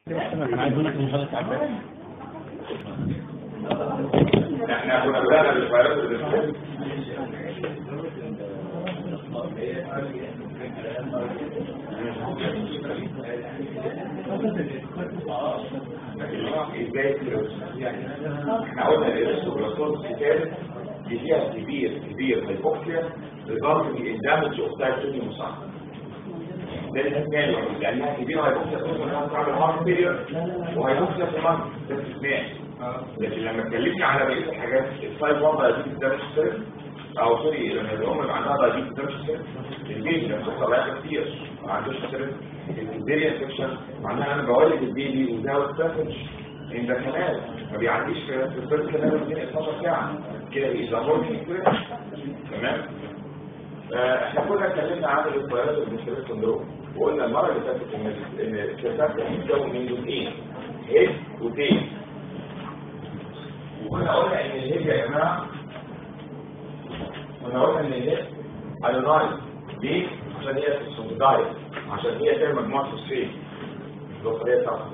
انا عايز اقول لك ان حضرتك عباس احنا كنا بدأنا بالفيروس الاسود ازاي الفيروس؟ احنا قلنا الاسوبلاسوس الثالث دي فيها كبير كبير هيبوكسيا resulting in damage of type 2 muscle ده الاثنين لانها كبيره هيبوكسيا تكون انها تعمل هارت فيلير وهيبوكسيا في المنطقه ده استثناء لكن لما اتكلمنا على بقيه الحاجات السايد 1 دايابيتس ده مش سيرف او سوري لما الام يبقى عندها دايابيتس ده مش سيرف البيبي لما بتحصل عليها كتير ما عندوش سيرف البكتيريا انفكشن معناها انا بولد البيبي وزاوت باسج ان ذا كانال ما بيعديش في في السيرف كانال 12 ساعه كده بيبقى مورنينج تمام آه، احنا كنا اتكلمنا عن الفيروس البكتيريا سندروم وقلنا المره اللي فاتت ان ان الكتاب بيتكون من جزئين هيد وتيل وكنا قلنا ان الهيد يا جماعه كنا قلنا ان الهيد الونايز ليه؟ عشان هي فوسفودايت عشان هي تعمل مجموعه فوسفات البطاريه بتاعتها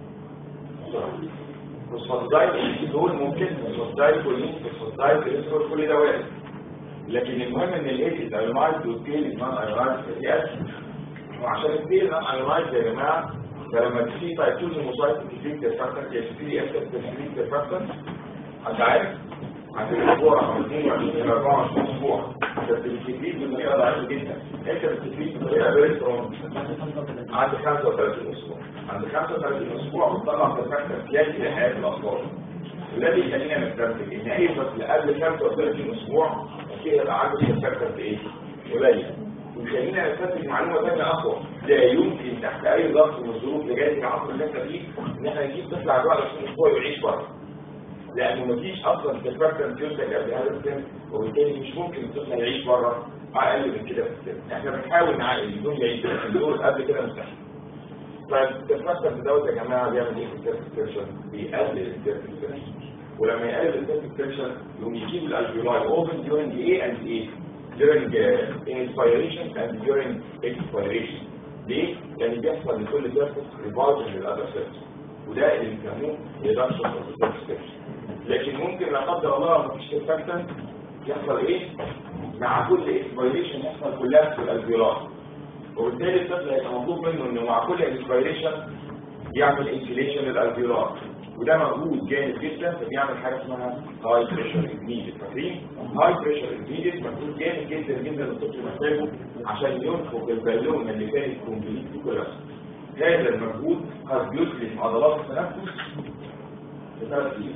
فوسفودايت دول ممكن فوسفودايت والمين فوسفودايت الاسود كل ده وارد لكن المهم ان الهيد الونايز والتيل نون ايونايز فاتي اسيد وعشان التيل نون ايونايز يا جماعه فلما تيجي تايب 2 هيموسايت تكليك تفكر يشتري اسيد تكليك تفكر انت عارف عندنا اسبوع او 22 الى 24 اسبوع بس التكليك بطريقه ضعيفه جدا انت بتكليك بطريقه فيري سترونج عند 35 اسبوع عند 35 اسبوع بتطلع تفكر سياسي لحياه الاطفال وده بيخلينا نستنتج ان اي طفل قبل 35 اسبوع كده يبقى عنده تفكر في ايه؟ قليل ويخلينا نستنتج معلومه ثانيه اقوى لا يمكن تحت اي ظرف من الظروف اللي جايه في العصر اللي احنا فيه ان احنا نجيب طفل عنده 20 اسبوع ويعيش بره لانه مفيش اصلا تفكر ينتج قبل هذا السن وبالتالي مش ممكن الطفل يعيش بره اقل من كده في السن احنا بنحاول نعقل بدون يعيش في دول قبل كده مستحيل فالتفكر دوت يا جماعه بيعمل ايه في التفكيرشن بيقلل التفكيرشن ولما يقلل التفكيرشن يقوم يجيب الالفيولاي اوبن during A and A during uh, inspiration and during expiration ليه؟ لان بيحصل لكل سيرفس ريفالجن للأذر سيرفس وده اللي بيسموه ريدكشن اوف السيرفس لكن ممكن لا قدر الله مفيش سيرفكتنت يحصل ايه؟ مع كل اكسبيريشن يحصل كلها في الالفيولاي وبالتالي الطفل هيبقى مطلوب منه انه مع كل اكسبيريشن يعمل انسيليشن للالفيولاي وده موجود جامد جدا فبيعمل حاجه اسمها هاي بريشر انفيديت فاكرين هاي بريشر انفيديت مكتوب جامد جدا جدا الطفل محتاجه عشان ينفخ البالونه اللي كانت كومبليت كولاس هذا المجهود قد يتلف عضلات التنفس في ثلاث ايام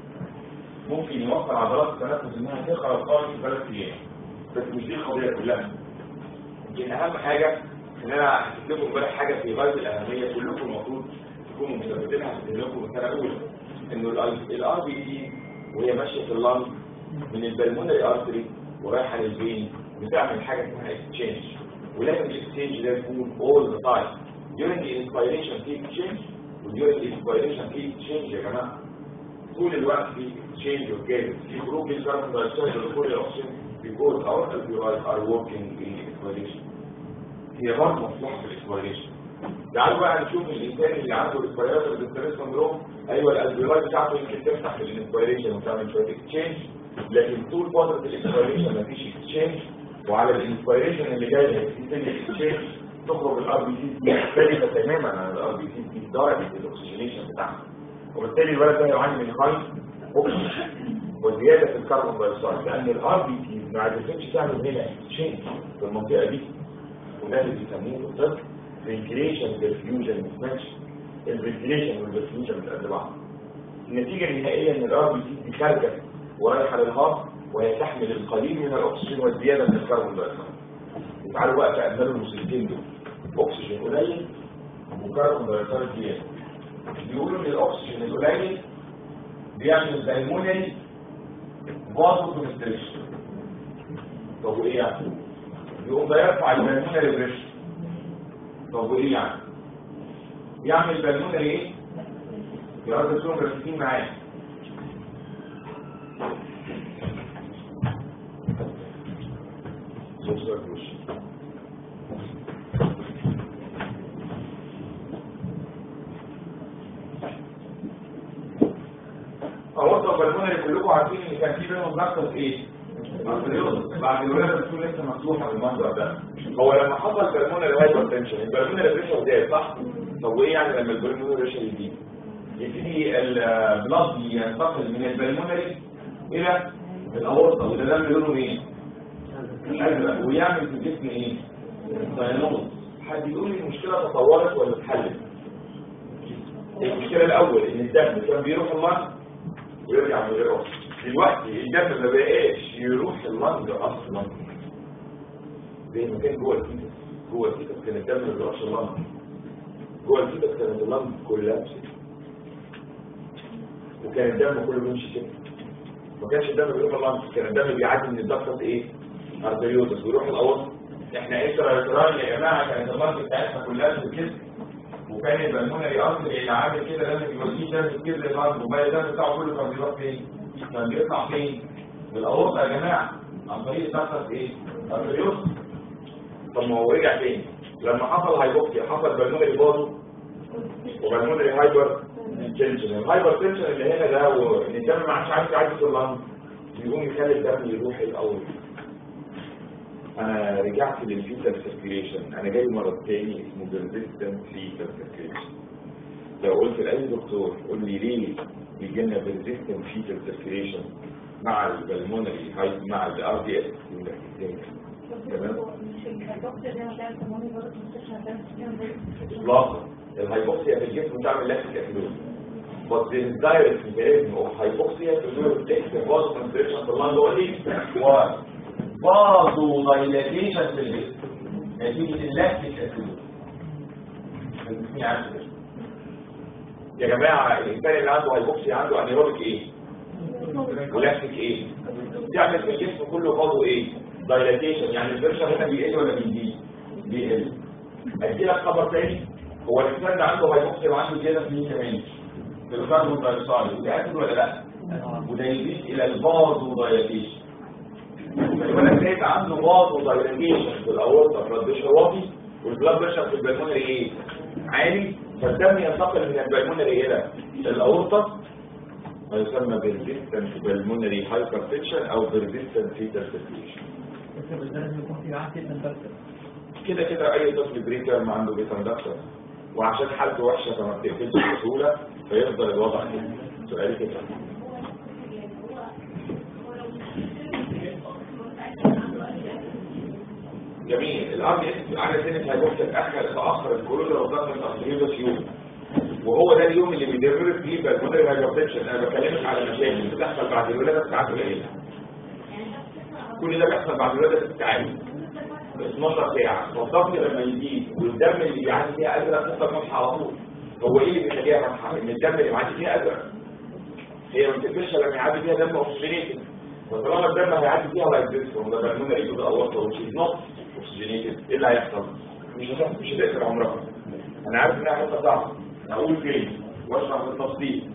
ممكن يوفر عضلات التنفس انها تخرج خالص في ثلاث ايام بس مش دي القضيه كلها يمكن اهم حاجه ان انا حكيت لكم امبارح حاجه في غايه الاهميه كلكم المفروض تكونوا مثبتينها في لكم من سنه اولى انه الار بي تي وهي ماشيه في اللنج من البلمونري ارتري ورايحه للفين بتعمل حاجه اسمها اكسشينج ولازم الاكسشينج ده يكون اول ذا تايم during the inspiration في اكسشينج وduring the expiration في اكسشينج يا جماعه طول الوقت في اكسشينج وكده في خروج الكربون دايوكسيد ودخول الاكسجين because our alveoli are working in expiration هي برضه مصلحه في الاكسبيريشن تعالوا بقى نشوف الانسان اللي عنده الاسبيريشن بالستريس سندروم ايوه الالفيولاي بتاعته يمكن تفتح في الانسبيريشن وتعمل شويه اكسشينج لكن طول فتره الاكسبيريشن مفيش اكسشينج وعلى الانسبيريشن اللي جاي هيبتدي اكسشينج تخرج الار بي سي مختلفه تماما عن الار بي سي في درجه الاكسجينيشن بتاعها وبالتالي الولد ده يعاني من هاي اوكسجين وزياده في الكربون دايوكسيد لان الار بي سي ما عرفتش تعمل هنا اكسشينج في المنطقه دي وده اللي بيسموه في الطب فنتيليشن بالفيوجن مش الفنتيليشن والبرفيوجن مش قد بعض النتيجه النهائيه ان الار بي سي دي خارجه ورايحه للهارت وهي تحمل القليل من الاكسجين والزياده من الكربون دايوكسيد تعالوا بقى تأملوا المسلسلين دول اكسجين قليل وكربون دايوكسيد زياده بيقولوا ان الاكسجين القليل بيعمل بالمونري فازو كونستريكشن طب وايه يعني؟ يقوم ده يرفع البالمونري بريشر طب وايه يعني؟ يعمل بالمونري ايه؟ يا راجل تكونوا مركزين معايا البلمونري كلكم عارفين ان كان في بينهم نقطه ايه؟ ارتريوز بعد الولاده بتكون لسه مفتوحه بالمنظر ده هو لما حصل بلمونري هايبر تنشن البلمونري بريشر زاد صح؟ طب وايه يعني لما البلمونري بريشر يزيد؟ يبتدي البلاد ينتقل من البلمونري الى الاورطه وده ده لونه ايه؟ الازرق ويعمل في الجسم ايه؟ سيانوز حد يقول لي المشكله تطورت ولا اتحلت؟ المشكله الاول ان الدم كان بيروح اللنج ويرجع من غير اكسجين دلوقتي الدم ما بقاش يروح اللنج اصلا زي ما كان جوه الكيتس جوه الكيتس كان الدم ما بيروحش اللنج جوه الكيتس كانت اللنج كلها وكان الدم كله بيمشي كده ما كانش الدم بيروح اللنج كان الدم بيعدي من الضغط ايه ارتريوتس ويروح الاورط احنا اكسترا ارترال يا جماعه كانت اللنج بتاعتنا كلها في الجسم وكان البلمونري ارتري اللي عامل كده لازم يوديه دم كتير لللنج وباقي الدم بتاعه كله كان بيروح فين؟ كان بيطلع فين؟ بالاورطه يا جماعه عن طريق ضغط ايه؟ ارتريوتس طب ما هو رجع فين؟ لما حصل هايبوكسيا حصل بلمونري بازو وبلمونري هايبر تنشن الهايبر تنشن اللي هنا ده وان الدم ما عادش عارف يعدي في اللنج بيقوم يخلي الدم يروح الاول انا رجعت للفيتال سيركيليشن انا جاي مرض تاني اسمه بيرزيستنت فيتال سيركيليشن لو قلت لاي دكتور قول لي ليه بيجي لنا بيرزيستنت فيتال سيركيليشن مع البلمونري هاي مع الار دي اس يقول لك ازاي تمام اطلاقا الهايبوكسيا في الجسم بتعمل لاكتيك اسيدوز but the direct mechanism of hypoxia to do takes the blood concentration في اللنج only وبازو دايلاتيشن في الجسم نتيجة اللاكتيك اسيدوز اسمي عارف كده يا جماعة الإنسان اللي عنده هايبوكسيا عنده انيروبيك ايه؟ ولاكتيك ايه؟ تعمل في الجسم كله بازو ايه؟ دايلاتيشن يعني البرشر هنا بيقل ولا بيزيد؟ بيقل ادي لك خبر تاني هو الانسان ده عنده هايبوكسيا وعنده زياده في مين كمان في الكربون دايوكسيد وده اكيد ولا لا وده يزيد الى البازو دايلاتيشن فالولد زيت عنده بازو دايلاتيشن في الاورطه بلاد بريشر واطي والبلاد بريشر في البلمونري ايه عالي فالدم ينتقل من البلمونري الى الاورطه ما يسمى بيرزيستنت بلمونري هايبرتنشن او بيرزيستنت فيتال سيركيشن كده كده اي طفل بريكر ما عنده بيتندكتر وعشان حالته وحشه فما بتقفلش بسهوله فيفضل الوضع كده سؤالي كده جميل الار دي اس على سنه هيبقى تاخر تاخر الكورونا وضغط التقريبا يوم وهو ده اليوم اللي بيدرر فيه بالمونري هايبرتنشن انا بكلمك على مشاكل بتحصل بعد الولاده بساعات قليله كل ده بيحصل بعد الولاده بساعات 12 ساعة فالضغط لما يزيد والدم اللي بيعدي فيها أزرق تفضل فتحة على طول هو ايه اللي بيخليها فتحة؟ ان الدم اللي معدي فيها أزرق هي ما بتقفلش لما يعدي فيها دم اوكسجينيتد فطالما الدم هيعدي فيها لايك ذس وده بالمونري يجوز اورطه ومش نوت اوكسجينيتد ايه اللي هيحصل؟ مش هتحصل مش هتقفل عمرها انا عارف انها حته صعبه اقول فين واشرح بالتفصيل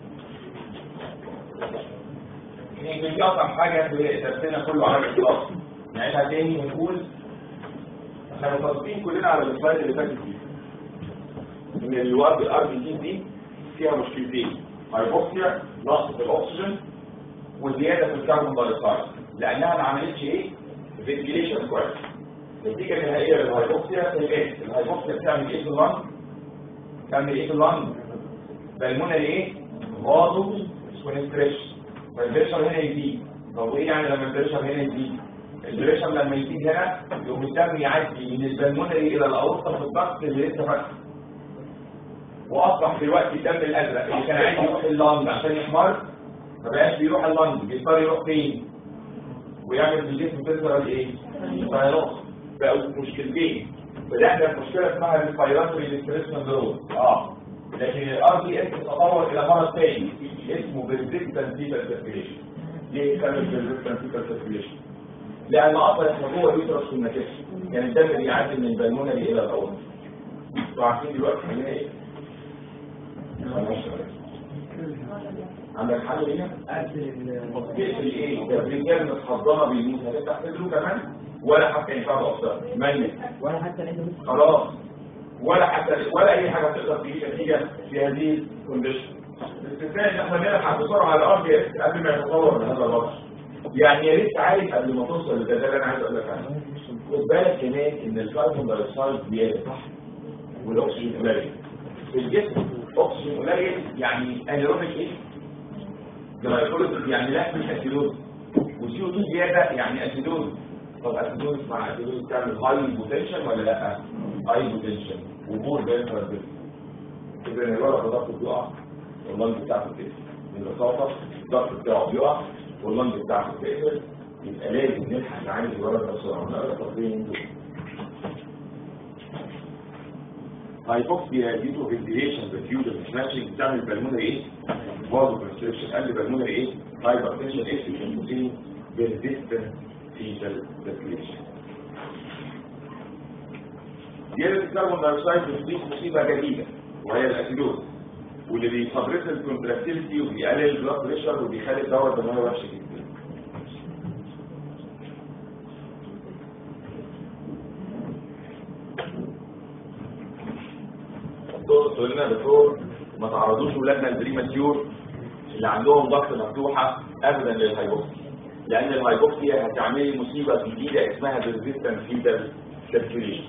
نيجي اصعب حاجه في درسنا كله على الاطلاق نعيدها تاني ونقول احنا متفقين كلنا على السلايد اللي فاتت دي ان الوقت الار بي سي دي فيها مشكلتين هايبوكسيا نقص في الاكسجين وزياده في الكربون دايوكسيد لانها ما عملتش ايه فنتيليشن كويس النتيجه النهائيه للهايبوكسيا هي الهايبوكسيا بتعمل ايه في اللنج بتعمل ايه في اللنج بالمونري ايه غاضو كونستريشن فالبريشر هنا يزيد طب وايه يعني لما البريشر هنا يزيد البريشر لما يزيد هنا يقوم الدم يعدي من البلمونري الى الاورطه في الضغط اللي لسه فاتح واصبح دلوقتي الدم الازرق اللي كان عايز يروح اللنج عشان يحمر ما بقاش بيروح اللنج بيضطر يروح فين ويعمل في الجسم فلتر ايه فيروح بقوا مشكلتين بدأنا بمشكله اسمها الريسبيراتوري ديستريس سندروم اه لكن الار دي اس تطور الى مرض ثاني اسمه بيرزيستنت فيتال سيركيليشن ليه كان بيرزيستنت فيتال سيركيليشن لان اصلا احنا جوه اليوترس كنا كده يعني الدم بيعدي من البلمونري الى الاورطه انتوا عارفين دلوقتي عندنا ايه عندك حل هنا تقفل ايه ده الرجال متحضنه بيموت هتفتح صدره كمان ولا حتى ينفع اكتر ميت ولا حتى العيد خلاص ولا حتى ولا اي حاجه تقدر تجيب نتيجه في هذه الكونديشن باستثناء ان احنا نلحق بسرعه على الارض قبل ما يتطور من هذا الوضع يعني يا ريت عارف قبل ما توصل لده اللي انا عايز اقول لك عنه خد بالك كمان ان الكربون دايوكسيد بيقل صح والاكسجين قليل في الجسم اكسجين قليل يعني انيروبيك ايه؟ جلايكوليسيس يعني لا مش اسيدوز وسي او 2 زياده يعني اسيدوز طب اسيدوز مع اسيدوز تعمل هاي بوتنشن ولا لا؟ هاي بوتنشن ومور فينترال اذا الولد ضغطه بيقع واللنج بتاعته بتقفل البساطه الضغط بتاعه بيقع واللنج بتاعته بتقفل يبقى لازم نلحق نعالج الولد ده بسرعه نقرا تقريبا دول هايبوكسيا دي تو فنتيليشن ريفيوجن سماشنج بتعمل بالمونري ايه؟ فازو كونستريكشن قال بالمونري ايه؟ هايبر تنشن اكسجين بيرزيستنت فيتال سيركيليشن زيادة الكربون دايوكسيد بتضيف مصيبة جديدة وهي الاسيدوز واللي بيسبرس الكونتراكتيليتي وبيقلل البلاد بريشر وبيخلي الدورة الدموية وحشة جدا الدكتور تقول لنا يا دكتور ما تعرضوش ولادنا البريماتيور اللي عندهم ضغط مفتوحة ابدا للهايبوكسيا لان الهايبوكسيا هتعمل مصيبة جديدة اسمها ريزيستنت فيتال سيركيوليشن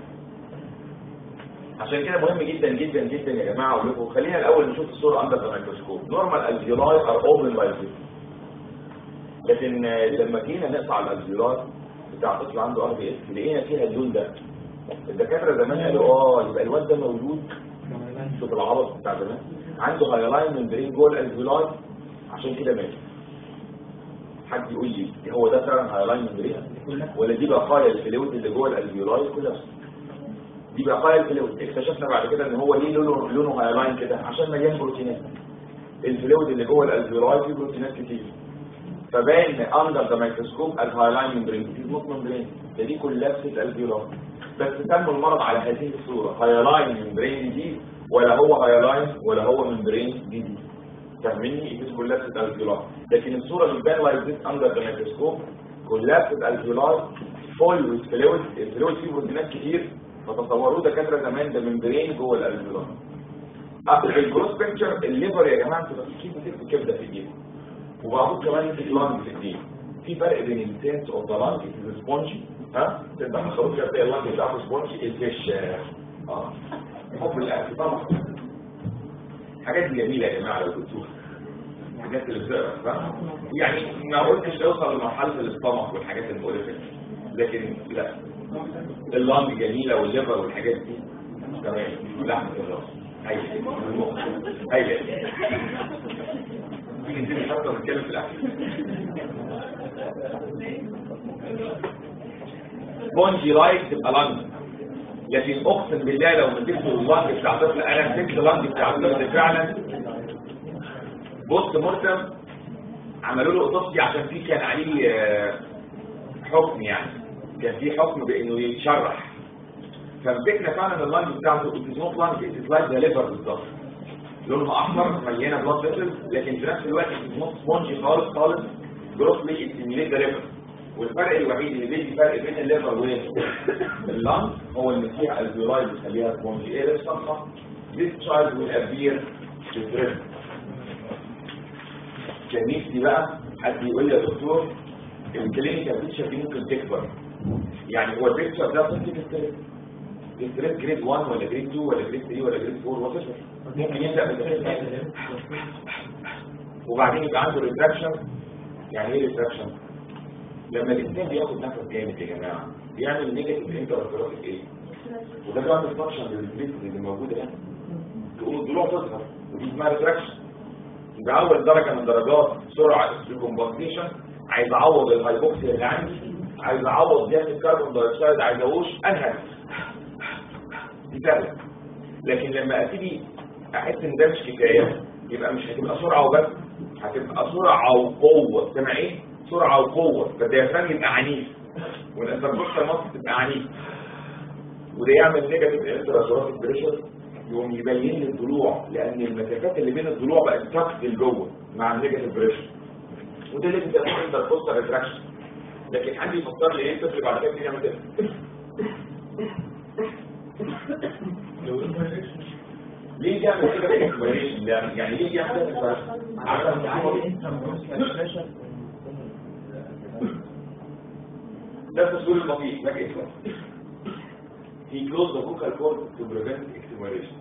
عشان كده مهم جدا جدا جدا يا جماعه اقول لكم خلينا الاول نشوف الصوره اندر ذا ميكروسكوب نورمال الفيولاي ار اوبن لايك لكن لما جينا نقطع الالفيولاي بتاع طفل عنده ار بي اس لقينا فيها اللون ده الدكاتره زمان قالوا اه يبقى الواد ده مولود شوف العبط بتاع زمان عنده هايلاين ممبرين جوه الالفيولاي عشان كده مات حد يقول لي هو ده فعلا هايلاين ممبرين ولا دي بقايا الفلويد اللي جوه الالفيولاي كلها دي بقايا الفلويد اكتشفنا بعد كده ان هو ليه لونه لونه هايلاين كده عشان مليان بروتينات الفلويد اللي جوه الالفيولاي فيه بروتينات كتير فباين اندر ذا ميكروسكوب الهايلاين ممبرين في سموث ممبرين ده دي كولابس الالفيولاي بس سموا المرض على هذه الصوره هايلاين ممبرين جديد ولا هو هايلاين ولا هو ممبرين جديد فاهميني اتس كولابس الالفيولاي لكن الصوره اللي بان لايك ذس اندر ذا ميكروسكوب كولابس الالفيولاي فول ويز فلويد الفلويد فيه بروتينات كتير فتصوروه دكاتره زمان ده ممبرين جوه الالفيولاي في الجروس بيكتشر الليفر يا جماعه بتبقى في كيس كبده في الجسم وبعضهم كمان في اللانج في الجسم في فرق بين السنس اوف ذا لانج سبونجي ها تبقى مخروج كده تلاقي اللانج بتاعته سبونجي الفيش اه حب الاكل طبعا حاجات جميله يا جماعه لو بتشوفها الحاجات اللي بتقرا فاهم يعني ما قلتش توصل لمرحله الاستمك والحاجات المقرفه دي لكن لا اللانج جميله والليفر والحاجات دي تمام لحمه الراس هايله المخ هايله تيجي ننزل حتى نتكلم في الاكل سبونجي لايك تبقى لانج لكن اقسم بالله لو مسكت اللانج بتاع طفل انا مسكت اللانج بتاع طفل فعلا بص مرتم عملوا له اوتوبسي عشان في كان عليه آه، حكم يعني كان في حكم بانه يتشرح فمسكنا فعلا اللانج بتاعته الاسموك لانج اتلايز ذا ليفر بالظبط لونها احمر مليانه بلاد فيسلز لكن في نفس الوقت الاسموك سبونجي خالص خالص جروسلي ستيميليت ذا ليفر والفرق الوحيد اللي بيدي فرق بين الليفر واللانج هو ان فيها الفيولاي بيخليها سبونجي ايه الصفحه This child will appear different كان نفسي بقى حد يقول لي يا دكتور الكلينيكال بيكتشر دي ممكن تكبر يعني هو البيكتشر ده ممكن يستلم يستلم جريد 1 ولا جريد 2 ولا جريد 3 ولا جريد 4 وات ممكن يبدا بالجريد وبعدين يبقى عنده ريتراكشن يعني ايه ريتراكشن لما الاثنين بياخد نفس جامد يا جماعه بيعمل نيجاتيف انترفيروتيك ايه وده بيعمل فانكشن للبريد اللي موجوده هنا تقوم الضلوع تظهر ودي اسمها ريتراكشن يبقى اول درجه من درجات سرعه الكومبنسيشن عايز اعوض الهايبوكسيا اللي عندي عايز اعوض زياده الكربون دايوكسيد عايز اقوش انهج دي سهله لكن لما ابتدي احس ان ده مش كفايه يبقى مش هتبقى سرعه وبس هتبقى سرعه وقوه سامع ايه سرعه وقوه فالديافرام يبقى عنيف والانتركوستال ماسل تبقى عنيف وده يعمل نيجاتيف انتراسوراتيك بريشر يقوم يبين لي الضلوع لان المسافات اللي بين الضلوع بقت تاكت لجوه مع النيجاتيف بريشر وده اللي بيسموه انتركوستال ريتراكشن لكن حد يفكر لي ايه الطفل بعد كده يعمل كده ليه بيعمل كده في الاكسبيريشن يعني يعني ليه بيعمل كده في الاكسبيريشن عشان يعمل ده التصوير البسيط ده كده He closed the vocal cord to prevent expiration.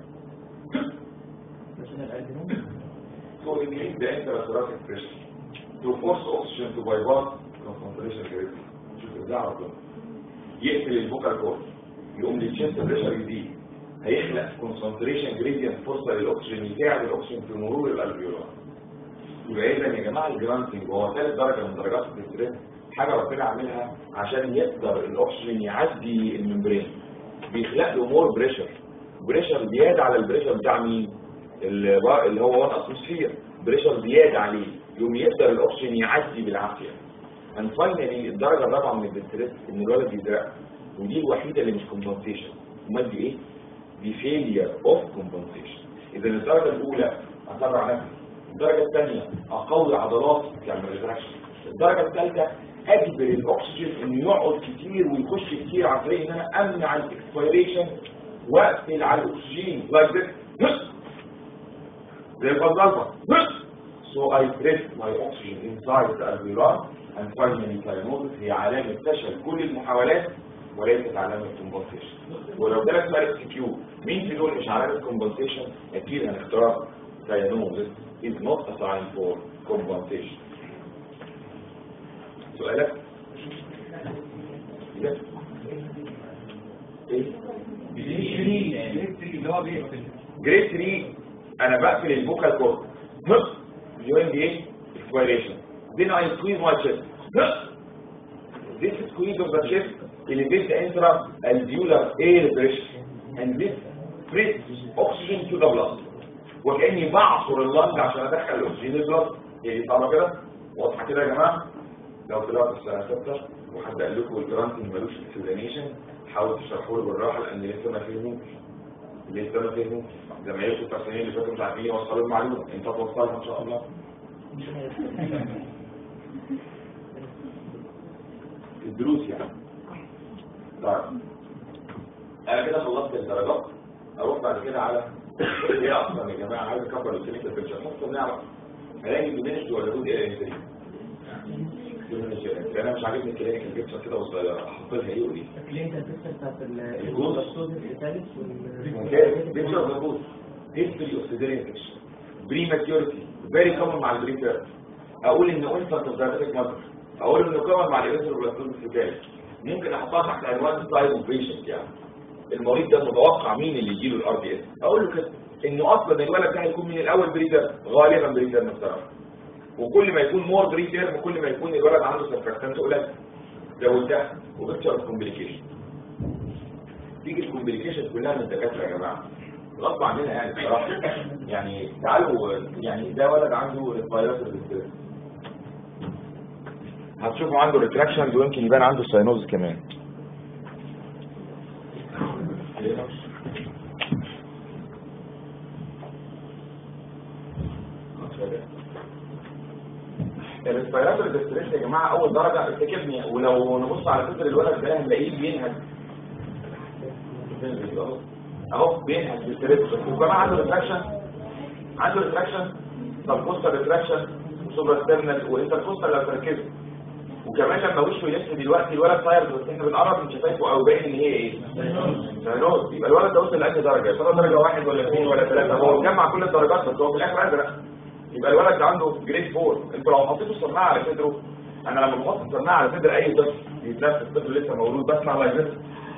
So increase the intrathoracic pressure to force oxygen to bypass concentration gradient. شوف ده على طول. يقفل الفوكال كورد يقوم للشيست بريشر يزيد هيخلق concentration gradient فرصه للاكسجين يساعد الاكسجين في مرور الالفيولار. يبقى اذا يا جماعه الجرانتنج هو ثالث درجه من درجات الاستريس حاجه ربنا عاملها عشان يقدر الاكسجين يعدي الممبرين بيخلق له مور بريشر بريشر زياده على البريشر بتاع مين اللي بقى- اللي هو 1 اتموسفير بريشر زياده عليه يقوم يقدر الاكسجين يعدي بالعافيه and finally الدرجه الرابعه من الاستريس ان الولد يزرق ودي الوحيده اللي مش كومبنسيشن امال دي ايه دي فيلير اوف كومبنسيشن اذا الدرجه الاولى اسرع نفسي الدرجه الثانيه اقوي عضلاتي يعني ريتراكشن الدرجه الثالثه اجبر الاكسجين انه يقعد كتير ويخش كتير عن طريق ان انا امنع الاكسبيريشن واقفل على الاكسجين لايك ذس زي الفضلفه So I press my oxygen inside the alveolar and finally cyanosis هي علامة فشل كل المحاولات وليست علامة compensation ولو جالك سؤال اس كيو مين في دول مش علامة compensation أكيد هنختار cyanosis is not a sign for compensation سؤالك؟ إيه؟ ايه؟ اللي هو بيقفل جريد 3 انا بقفل الفوكال كورد during the expiration then I squeeze my chest this squeeze of the chest elevates the intra-alveolar air pressure and this press oxygen to the blood وكأني بعصر اللنج عشان ادخل الاكسجين البلد هي دي طالعه كده واضحه كده يا جماعه لو طلعت السنه 6 وحد قال لكم الجرانتنج ملوش اكسلينيشن حاولوا تشرحوا له بالراحه لان لسه ما فهموش لسه ما فهموش زمايلكم بتاع السنين اللي فاتوا مش عارفين يوصلوا المعلومه انت توصلها ان شاء الله الدروس يعني طيب انا كده خلصت الدرجات اروح بعد كده على ايه اصلا يا جماعه عايز اكبر الكلينيكال بيكتشر ممكن نعرف هلاقي ديمينش ولا جود ايه انا مش عاجبني الكلينيكال بيكتشر كده وصغيره احط لها ايه ودي الكلينيكال بيكتشر بتاعت الجوز. الصوت الثالث ممتاز بيكتشر مظبوط history of cesarean section prematurity very common مع البريفير اقول ان انفانت اوف diabetic mother اقول انه common مع الاريثروبلاستوز الفيتال ممكن احطها تحت عنوان تايب اوف بيشنت يعني المريض ده متوقع مين اللي يجيله الار دي اس اقول له كده انه اصلا الولد ده هيكون من الاول بريتر غالبا بريتر محترم وكل ما يكون مور بريتر كل ما يكون الولد عنده سرفكتنت قليل زودتها وبيكتشر كومبليكيشن تيجي الكومبليكيشن كلها من الدكاتره يا جماعه غصب عننا يعني بصراحه يعني تعالوا يعني ده ولد عنده ريسبيراتوري ديستريس هتشوفوا عنده ريتراكشن ويمكن يبان عنده ساينوز كمان الريسبيراتوري ديستريس يا جماعه اول درجه افتكرني ولو نبص على صدر الولد ده هنلاقيه بينهج اهو بينهج بالتريبس وكمان عنده ريتراكشن عنده ريتراكشن طب كوستال ريتراكشن وسوبر ستيرنال وانتر كوستال لو تركزوا وكمان لما وشه يلف دلوقتي الولد طاير بس احنا بنقرب من شفايفه او باين ان هي ايه؟ سينوز يبقى الولد ده وصل لانهي درجه؟ يا ترى درجه واحد ولا اثنين ولا ثلاثه هو مجمع كل الدرجات بس هو في الاخر ازرق يبقى الولد ده عنده جريد 4 انتوا لو حطيتوا السماعه على صدره انا لما بحط السماعه على صدر اي طفل يتنفس الطفل لسه مولود بسمع لايك ذس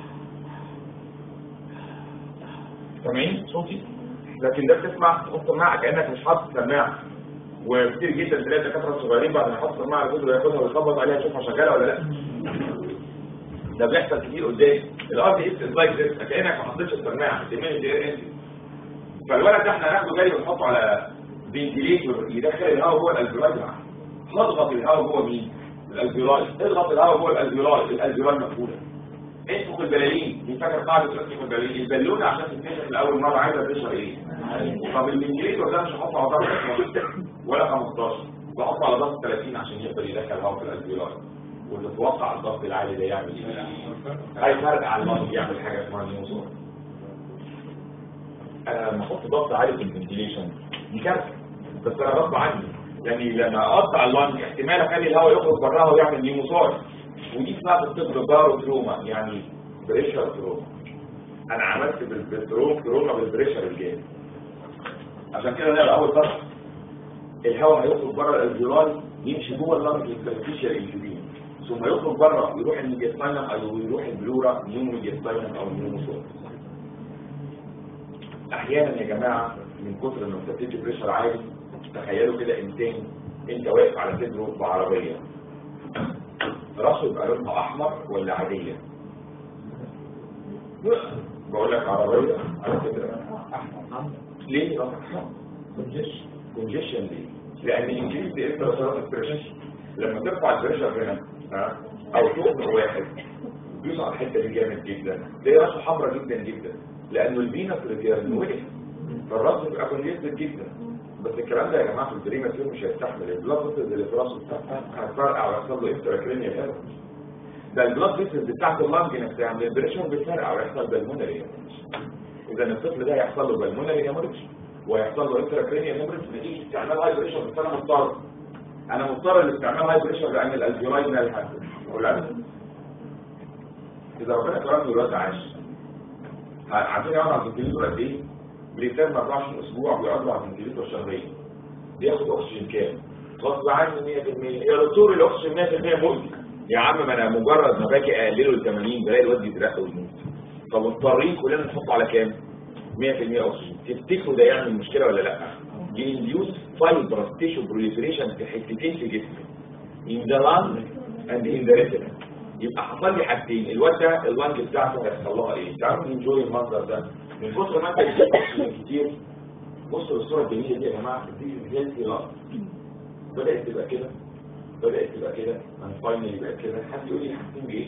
سامعين صوتي لكن ده بتسمع تحط سماعه كانك مش حاطط سماعه وكتير جدا تلاقي الدكاتره الصغيرين بعد ما يحط سماعه على صدره ياخدها ويخبط عليها يشوفها شغاله ولا لا ده بيحصل كتير قدامي الار دي اس لايك ذس كانك ما حطيتش السماعه الدماغ دي انت فالولد ده احنا هناخده جاي ونحطه على فنتيليتور يدخل الهواء جوه الالفيولاي معاه نضغط الهواء جوه مين الالفيولاي اضغط الهواء جوه الالفيولاي الالفيولاي مقفوله انفخ البلالين دي فاكر قاعده انفخ البلالين البالونه عشان تتنفخ لاول مره عايزه تشرب ايه طب الفنتيليتور ده مش هحطه على ضغط 12 ولا 15 بحطه على ضغط 30 عشان يقدر يدخل الهواء في الالفيولاي وتتوقع الضغط العالي ده يعمل ايه هيفرق على المرض يعمل حاجه اسمها نيوزور لما احط ضغط عالي في الفنتيليشن دي كارثه بس انا غصب عني يعني لما اقطع اللنج احتمال اخلي الهواء يخرج براها ويعمل نيموسايد ودي اسمها في الطب بارو تروما يعني بريشر تروما انا عملت بالتروما تروما بالبريشر الجامد عشان كده نقرا اول سطر الهواء هيخرج بره الالفيولاي يمشي جوه اللنج الانترستيشال انجيوبين ثم يخرج بره يروح الميدياستاينم او يروح البلورا نيومو ميدياستاينم او نيوموسايد احيانا يا جماعه من كتر ما انت بتدي بريشر عالي تخيلوا كده انسان انت واقف على صدره بعربيه راسه يبقى لونها احمر ولا عاديه بقول لك عربيه على صدر احمر ليه راسك احمر كونجيشن كونجيشن ليه لان الانجليز دي انت راسك بريشر لما ترفع البريشر هنا ها او تؤمر واحد بيوصل على الحته دي جامد جدا تلاقي راسه حمراء جدا جدا لانه الفينس ريتيرن وقف فالراس بيبقى كونجيستد جدا بس الكلام ده يا جماعه في البريماتير مش هيستحمل البلاد فيسز اللي في راسه هتفرقع ويحصل له اكستراكرينيال هيرو ده البلاد فيسز بتاعت اللنج نفسها من البريشر بتفرقع ويحصل بالمونري اذا الطفل ده هيحصل له بالمونري هيموريدج ويحصل له اكستراكرينيال هيموريدج نتيجه استعمال هاي بريشر بس انا مضطر انا مضطر لاستعمال هاي بريشر لان الالفيولاي من الحسن ولا اذا ربنا كرمني دلوقتي عايش عارفين يا عمر الفنتليتور قد ايه؟ بيتم 24 اسبوع بيقعد على الفنتليتور شهرين بياخد اكسجين كام؟ غصب عني 100% يا دكتور الاكسجين 100% مؤذي يا عم ما انا مجرد ما باجي اقلله ل 80 بلاقي الواد يترقى ويموت فمضطرين كلنا نحطه على كام؟ 100% اكسجين تفتكروا ده يعمل مشكله ولا لا؟ ينديوس فايبرس تيشو بروليفريشن في حتتين في جسمي in the lung and in the retina يبقى حصل لي حاجتين الواد ده اللنج بتاعته هيحصل لها ايه تعالوا ننجوي المنظر ده من كتر ما انت بتشوف كتير بصوا للصوره الجميله دي يا جماعه دي هيلثي لانج بدات تبقى كده بدات تبقى كده انا فاينلي بقت كده حد يقول لي حاسين بايه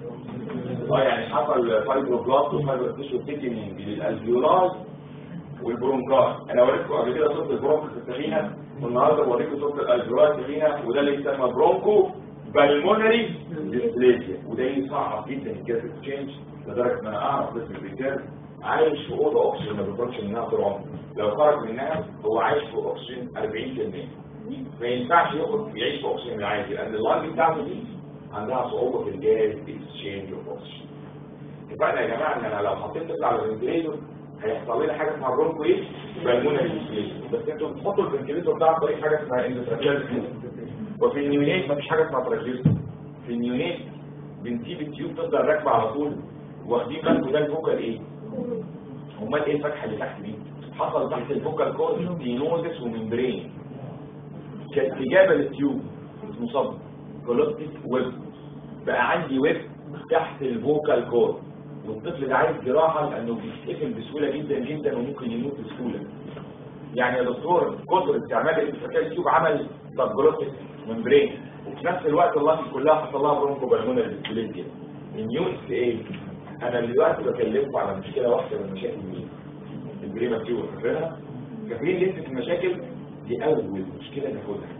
اه يعني حصل فايبروبلاست وفايبر تيشو تيكنينج للالفيولاي والبرونكاي انا وريتكم قبل كده صوره البرونكس التخينه والنهارده بوريكم صوره الالفيولاي التخينه وده اللي يسمى برونكو بالمونري ديسبليزيا وده يصعب جدا الجاز تشينج لدرجه ان انا اعرف بس الرجال عايش في اوضه اكسجين ما بيخرجش منها طول عمره لو خرج منها هو عايش في اكسجين 40% ما ينفعش يخرج يعيش في اكسجين العادي لان اللنج بتاعته دي عندها صعوبه في الجاز اكسشينج اوف اكسجين اتفقنا يا جماعه ان انا لو حطيت طفل على الفنتليتور هيحصل لنا حاجه اسمها برونكو ايه؟ بالمونري ديسبليزيا بس انتوا بتحطوا الفنتليتور ده عن طريق حاجه اسمها اندوتراكيال وفي النيونيت مفيش حاجه اسمها تراكيوس في النيونيت بنسيب التيوب تفضل راكبه على طول واخدين بالكم ده الفوكال ايه امال ايه الفتحه اللي تحت دي حصل تحت الفوكال كورد ستينوزس وممبرين كاستجابه للتيوب اسمه صب كولوستيك ويب بقى عندي ويب تحت الفوكال كورد والطفل ده عايز جراحه لانه بيتقفل بسهوله جدا جدا وممكن يموت بسهوله يعني يا دكتور كتر استعمال الانفكاك التيوب عمل سبجلوتيك ممبرين وفي نفس الوقت اللنج كلها حصل لها برونكو بالمونري ديسبليزيا النيونس ايه انا دلوقتي بكلمكم على مشكله واحده من مشاكل مين البريماتيور فاكرينها فاكرين لسه المشاكل دي اول مشكله ناخدها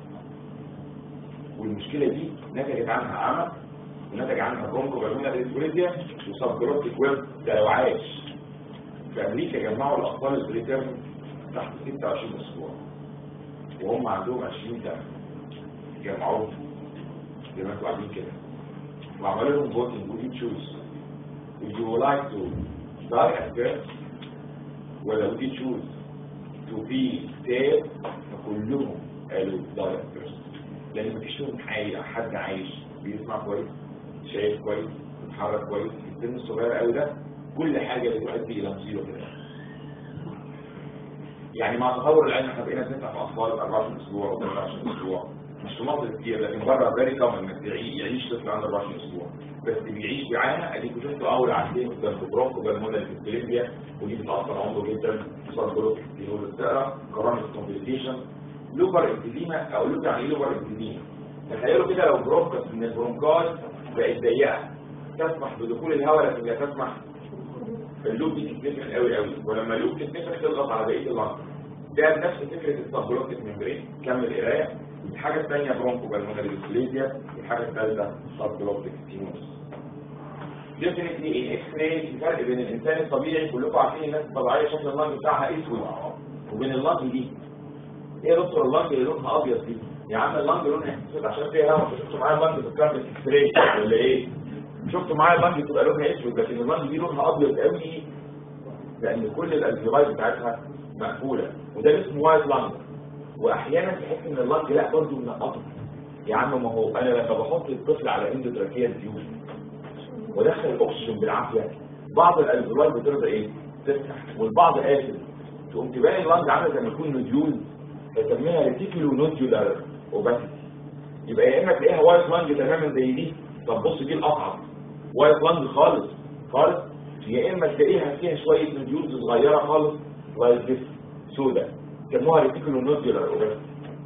والمشكله دي نتجت عنها عمى ونتج عنها برونكو بالمونري ديسبليزيا وسبجلوتيك ويب ده لو عايش في امريكا جمعوا الاطفال البريتيرم تحت 26 اسبوع وهم عندهم 20 سنه جمعوهم زي ما انتوا قاعدين كده وعملوا لهم فوتنج ودي تشوز would you like to die at birth ولا would you choose to be stay فكلهم قالوا die at birth لان مفيش فيهم حي- حد عايش بيسمع كويس شايف كويس بيتحرك كويس في السن الصغير قوي ده كل حاجه بتؤدي الى مصيبه كده يعني مع تطور العلم احنا بقينا بنفتح في اطفال 24 اسبوع و 23 اسبوع مش في مصر كتير لكن بره فيري كومن انك تعي- يعيش طفل عنده 24 اسبوع بس بيعيش بيعاني اديكوا شفتوا اول عندين جنب برونكو بالمونال في الكوليمبيا ودي بتاثر عمره جدا صار بروتيك ستينول السقره كورونيك كومبليكيشن لوبر انتديما او لوبر يعني ايه لوبر انتديما تخيلوا كده لو برونكس من البرونكاي بقت ضيقه تسمح بدخول الهواء لكن لا تسمح اللوب دي تتنفخ قوي قوي ولما اللوب تتنفخ تضغط على بقيه اللنج ده نفس فكره السبلوتيك ممبرين كمل قرايه الحاجه الثانيه برونكو بالمونري ديسبليزيا الحاجه الثالثه سبلوتيك ستينوس ديفنتلي الاكس راي في فرق بين الانسان الطبيعي كلكم عارفين الناس الطبيعيه شكل اللنج بتاعها اسود وبين اللنج دي ايه يا دكتور اللنج اللي لونها ابيض دي يا عم اللنج لونها اسود عشان فيها هوا شفتوا معايا اللنج في الكارت اكس راي ولا ايه شفتوا معايا اللنج تبقى لونها اسود لكن اللنج دي لونها ابيض قوي لان كل الالفيولاي بتاعتها مقفوله وده اسمه وايت لانج واحيانا تحس ان اللانج لا برضه منقطه يا عم ما هو انا لما بحط الطفل على اندوتراكيه ديوز ودخل الاكسجين بالعافيه بعض الالفيولاي بترضى ايه تفتح والبعض قافل تقوم تبان اللانج عامله زي ما يكون نوديول فسميها ريتيكولو نوديولار اوباسيتي يبقى يا اما تلاقيها وايت لانج تماما زي دي طب بص دي الاصعب وايت لانج خالص خالص يا اما تلاقيها فيها شويه نوديولز صغيره خالص لايك ديس سودا سموها ريتيكولو نوديولار اوباسيتي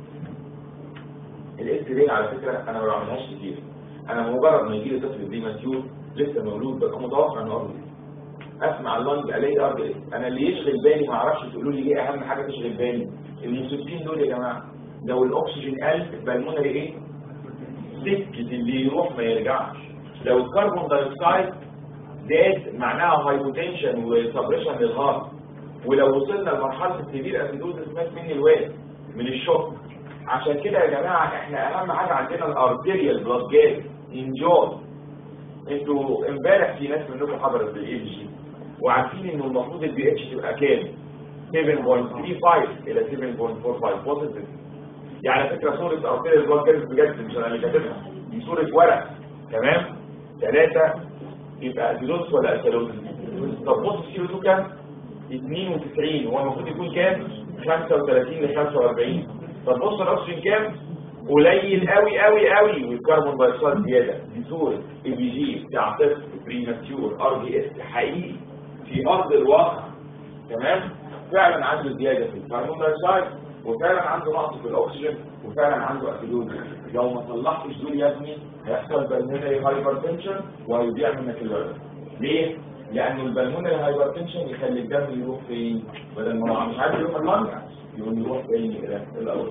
الاكس راي على فكره انا ما بعملهاش كتير انا مجرد ما يجي لي طفل بريماتيور لسه مولود ببقى متوقع انه ارض اسمع اللنج الاقي ارض انا اللي يشغل بالي ما اعرفش تقولوا لي ايه اهم حاجه تشغل بالي المصيبتين دول يا جماعه لو الاكسجين قل البلمونري ايه سكه اللي يروح ما يرجعش لو الكربون دايوكسيد زاد معناها هايبوتنشن وسبريشن للهارت ولو وصلنا لمرحله السيفير اسيدوزس مات مني الواد من الشوك عشان كده يا جماعه احنا اهم حاجه عندنا الارتيريال بلاد جاز انجوي انتوا امبارح في ناس منكم حضرت بالاي بي جي وعارفين انه المفروض البي اتش تبقى كام 7.35 الى 7.45 بوزيتيف يعني على فكره صوره ارتيريال بلاد جاز بجد مش انا اللي كاتبها دي صوره ورق تمام ثلاثه يبقى اسيدوز ولا اسيدوز طب بص الكيلو 2 كام 92 هو المفروض يكون كام 35 ل 45 طب بص الاكسجين كام قليل قوي قوي قوي والكربون دايوكسيد زياده دي صوره اي بي جي بتاع طفل بريماتيور ار بي اس حقيقي في ارض الواقع تمام فعلا عنده زياده في الكربون دايوكسيد وفعلا عنده نقص في الاكسجين وفعلا عنده اسيدوز لو ما صلحتش دول يا ابني هيحصل بالمونري هايبرتنشن وهيضيع منك الولد ليه؟ لأن البلمونري هايبرتنشن يخلي الدم يروح فين بدل ما هو مش عارف يروح اللنج يقوم يروح فين كده الأول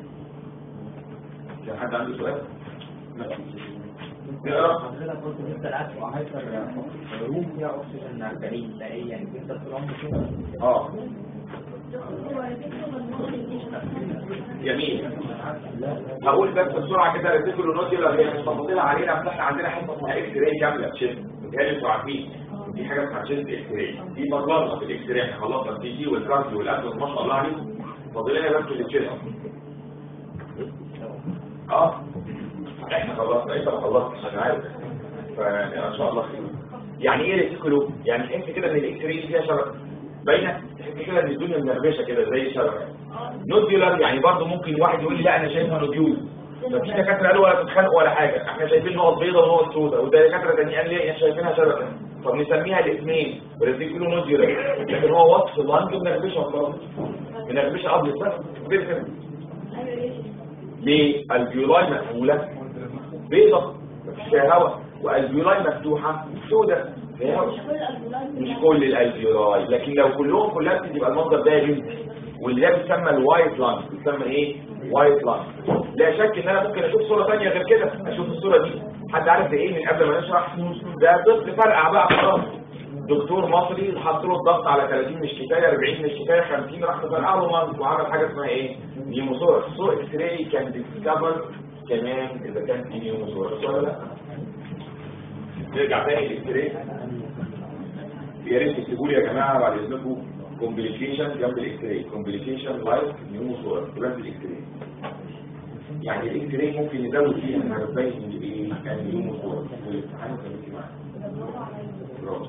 في حد عنده سؤال؟ تقرا حضرتك قلت ان انت العكس وهايبر روم فيها اكسجين 40 ده ايه يعني انت طول عمرك كده اه جميل هقول بس بسرعه كده ريتيكولو نوديولار هي مش تفاصيل علينا بس احنا عندنا حته اسمها اكس راي كامله تشيست متهيألي انتوا عارفين دي حاجه اسمها تشيست اكس راي دي مطلوبه في الاكس راي احنا خلصنا الدي جي والترانسي والابدوس ما شاء الله عليكم فاضل لنا بس التشيست اه احنا خلصنا انت ما خلصتش انا عارف فان شاء الله خير يعني ايه ريتيكولو يعني انت كده ان الاكس راي فيها شبكه باينه تحس كده ان الدنيا منرفشه كده زي شبكه نوديولار يعني برضه ممكن واحد يقول لي لا انا شايفها نوديول مفيش دكاتره قالوا ولا تتخانقوا ولا حاجه احنا شايفين نقط بيضاء ونقط سوداء وده دكاتره تانيين قال لي شايفينها شبكه طب نسميها الاثنين ريتيكولو نوديولار لكن هو وصف اللانج منرفشه خلاص منرفشه ابيض بس بيفهم ليه الفيولاي مقفوله بيضة مفيش فيها هواء والفيولاي مفتوحة سوداء فيها هواء مش كل الالفيولاي لكن لو كلهم كلها يبقى المنظر ده يجب واللي ده بيسمى الوايت لانج بيسمى ايه وايت لانج لا شك ان انا ممكن اشوف صورة ثانيه غير كده اشوف الصورة دي حد عارف ده ايه من قبل ما نشرح ده طفل فرقع بقى خلاص دكتور مصري حط له الضغط على 30 مش كفايه 40 مش كفايه 50 راح مفرقع له منط وعمل حاجه اسمها ايه نيموثوركس سو اكس راي كان ديسكفر كمان اذا كان في نيموثوركس ولا لا نرجع تاني للاكس راي يا ريت تكتبوا لي يا جماعه بعد اذنكم كومبليكيشن جنب الاكس راي كومبليكيشن لايك نيموثوركس جنب الاكس راي يعني الاكس راي ممكن نزود فيها انها بتبين ان ايه كان نيموثوركس في الامتحان وكان معانا برافو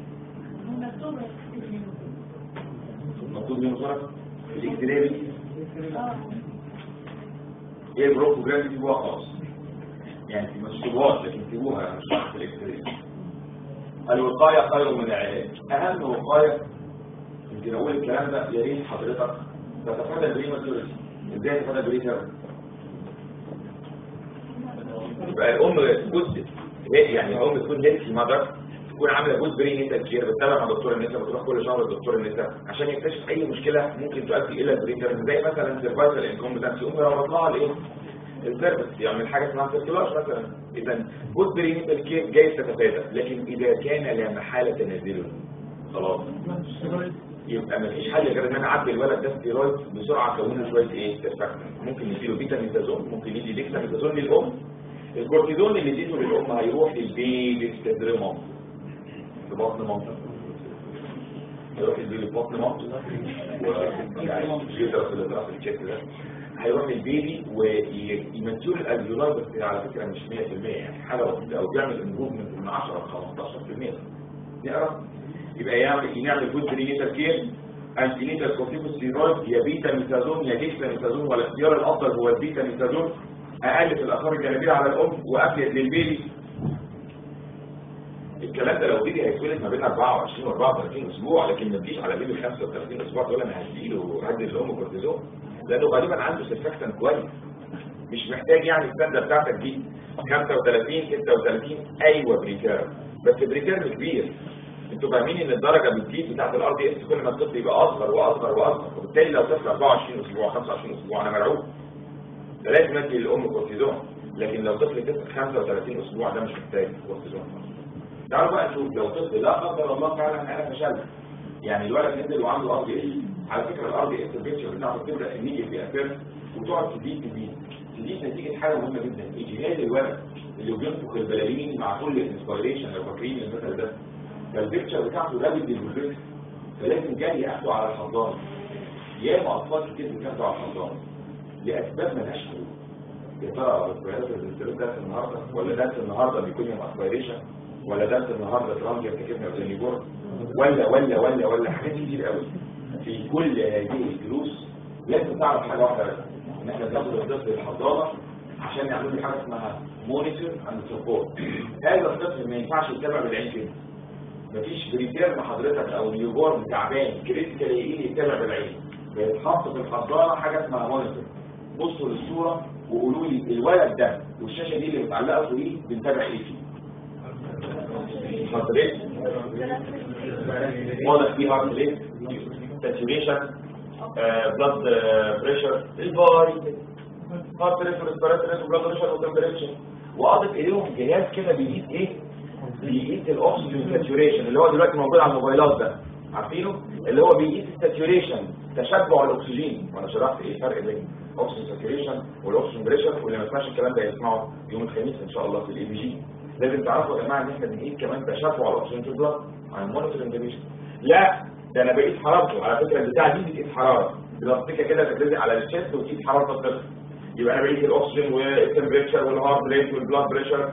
مكتوب نيموثوركس الاكس راي ايه البروكوجرام دي سيبوها خالص يعني مش سيبوها لكن سيبوها مش في الاكس الوقايه خير من العلاج اهم وقايه يمكن اقول الكلام ده يا ريت حضرتك تتفادى البريماتوريتي ازاي تتفادى البريماتوريتي يبقى الام جزء يعني الام تكون هيلثي مادر تكون عامله جزء بري نيتال كير بتتابع مع دكتور النساء بتروح كل شهر لدكتور النساء عشان يكتشف اي مشكله ممكن تؤدي الى البريتر زي مثلا سيرفايفل انكومبتنسي يقوم يروح لها الايه السيرفس يعمل حاجه اسمها سيركيولار مثلا اذا جود برينيتال كير جاي تتفادى لكن اذا كان لا محاله نازله خلاص يبقى مفيش حل غير ان انا اعدي الولد ده ستيرويد بسرعه اكون له شويه ايه سيرفاكتنت ممكن نديله فيتامينازون ممكن ندي ديكساميثازون للام الكورتيزون اللي اديته للام هيروح للبيبي في مامته في بطن مامته هيروح للبيبي في بطن مامته ويقدر في الادراك الشيك ده هيروح للبيبي ويمثل الالفيولاي بس على فكره مش 100% يعني حاجه بسيطه او بيعمل امبروفمنت من 10 ل 15% نعرف يبقى يعمل نعمل جود برينيتال كير انتينيتال كورتيكوستيرويد يا بيتا ميثازون يا ديكسا ميثازون والاختيار الافضل هو البيتا ميثازون اقل في الاثار الجانبيه على الام وافيد للبيبي الكلام ده لو بيبي هيتولد ما بين 24 و 34 اسبوع لكن ما تجيش على بيبي 35 اسبوع تقول انا هديله هدي الام كورتيزون لانه غالبا عنده سيرفكتن كويس مش محتاج يعني السنده بتاعتك دي 35 36 ايوه بريكير بس بريكير كبير انتوا فاهمين ان الدرجه بتزيد بتاعت الار دي اس كل ما الطفل يبقى اصغر واصغر واصغر وبالتالي لو طفل 24 اسبوع 25 اسبوع انا مرعوب ده لازم ادي للام كورتيزون لكن لو طفل طفل 35 اسبوع ده مش محتاج كورتيزون تعالوا بقى نشوف لو طفل لا قدر الله فعلا انا فشلت يعني الولد نزل وعنده ار دي اس على فكره الار دي اس البيكتشر بتاعته بتبدا ايميديتلي ابير وتقعد تزيد تزيد تزيد نتيجه حاجه مهمه جدا اجهاد الولد اللي بينفخ البلالين مع كل الانسبيريشن لو فاكرين المثل ده فالبيكتشر بتاعته رابد للبريك فلازم جاي اخده على الحضانه ياما اطفال كتير بتاخده على الحضانه لاسباب ملهاش حلول يا ترى الفيروس الانسولين درس النهارده ولا درس النهارده بيكون يوم اسبيريشن ولا درس النهارده ترانجر تكتبنا ولا نيبور ولا ولا ولا ولا حاجات كتير قوي في كل هذه الدروس لازم تعرف حاجه واحده بس ان احنا بناخد الطفل الحضانه عشان نعمل له حاجه اسمها مونيتور اند سبورت هذا الطفل ما ينفعش يتابع بالعين كده مفيش بريتير حضرتك او نيوبورن تعبان كريتيكال ايه يتابع بالعين بيتحط في الحضانه حاجه اسمها مونيتور بصوا للصوره وقولوا لي الولد ده والشاشه دي اللي متعلقه فوقيه بنتابع ايه فيه هارت ريت واضح فيه هارت ريت ساتوريشن بلاد بريشر الباي هارت ريت وريسبيراتوري وبلاد بريشر وتمبريتشر واضف اليهم جهاز كده بيقيس ايه بيقيس الاكسجين ساتوريشن اللي هو دلوقتي موجود على الموبايلات ده عارفينه اللي هو بيقيس الساتوريشن تشبع الاكسجين وانا شرحت ايه الفرق بين الاكسجين ساتوريشن والاكسجين بريشر واللي ما سمعش الكلام ده يسمعه يوم الخميس ان شاء الله في الاي بي جي لازم تعرفوا يا جماعه ان احنا بنقيس كمان تشبع الاكسجين في البلد عن المونيتورنج ديفيجن لا ده انا بقيس حرارته على فكره البتاعه دي بتقيس حراره بلاستيكه كده تتلزق على الشيست وتقيس حراره الطفل يبقى انا بقيس الاكسجين والتمبريتشر والهارت ريت والبلاد بريشر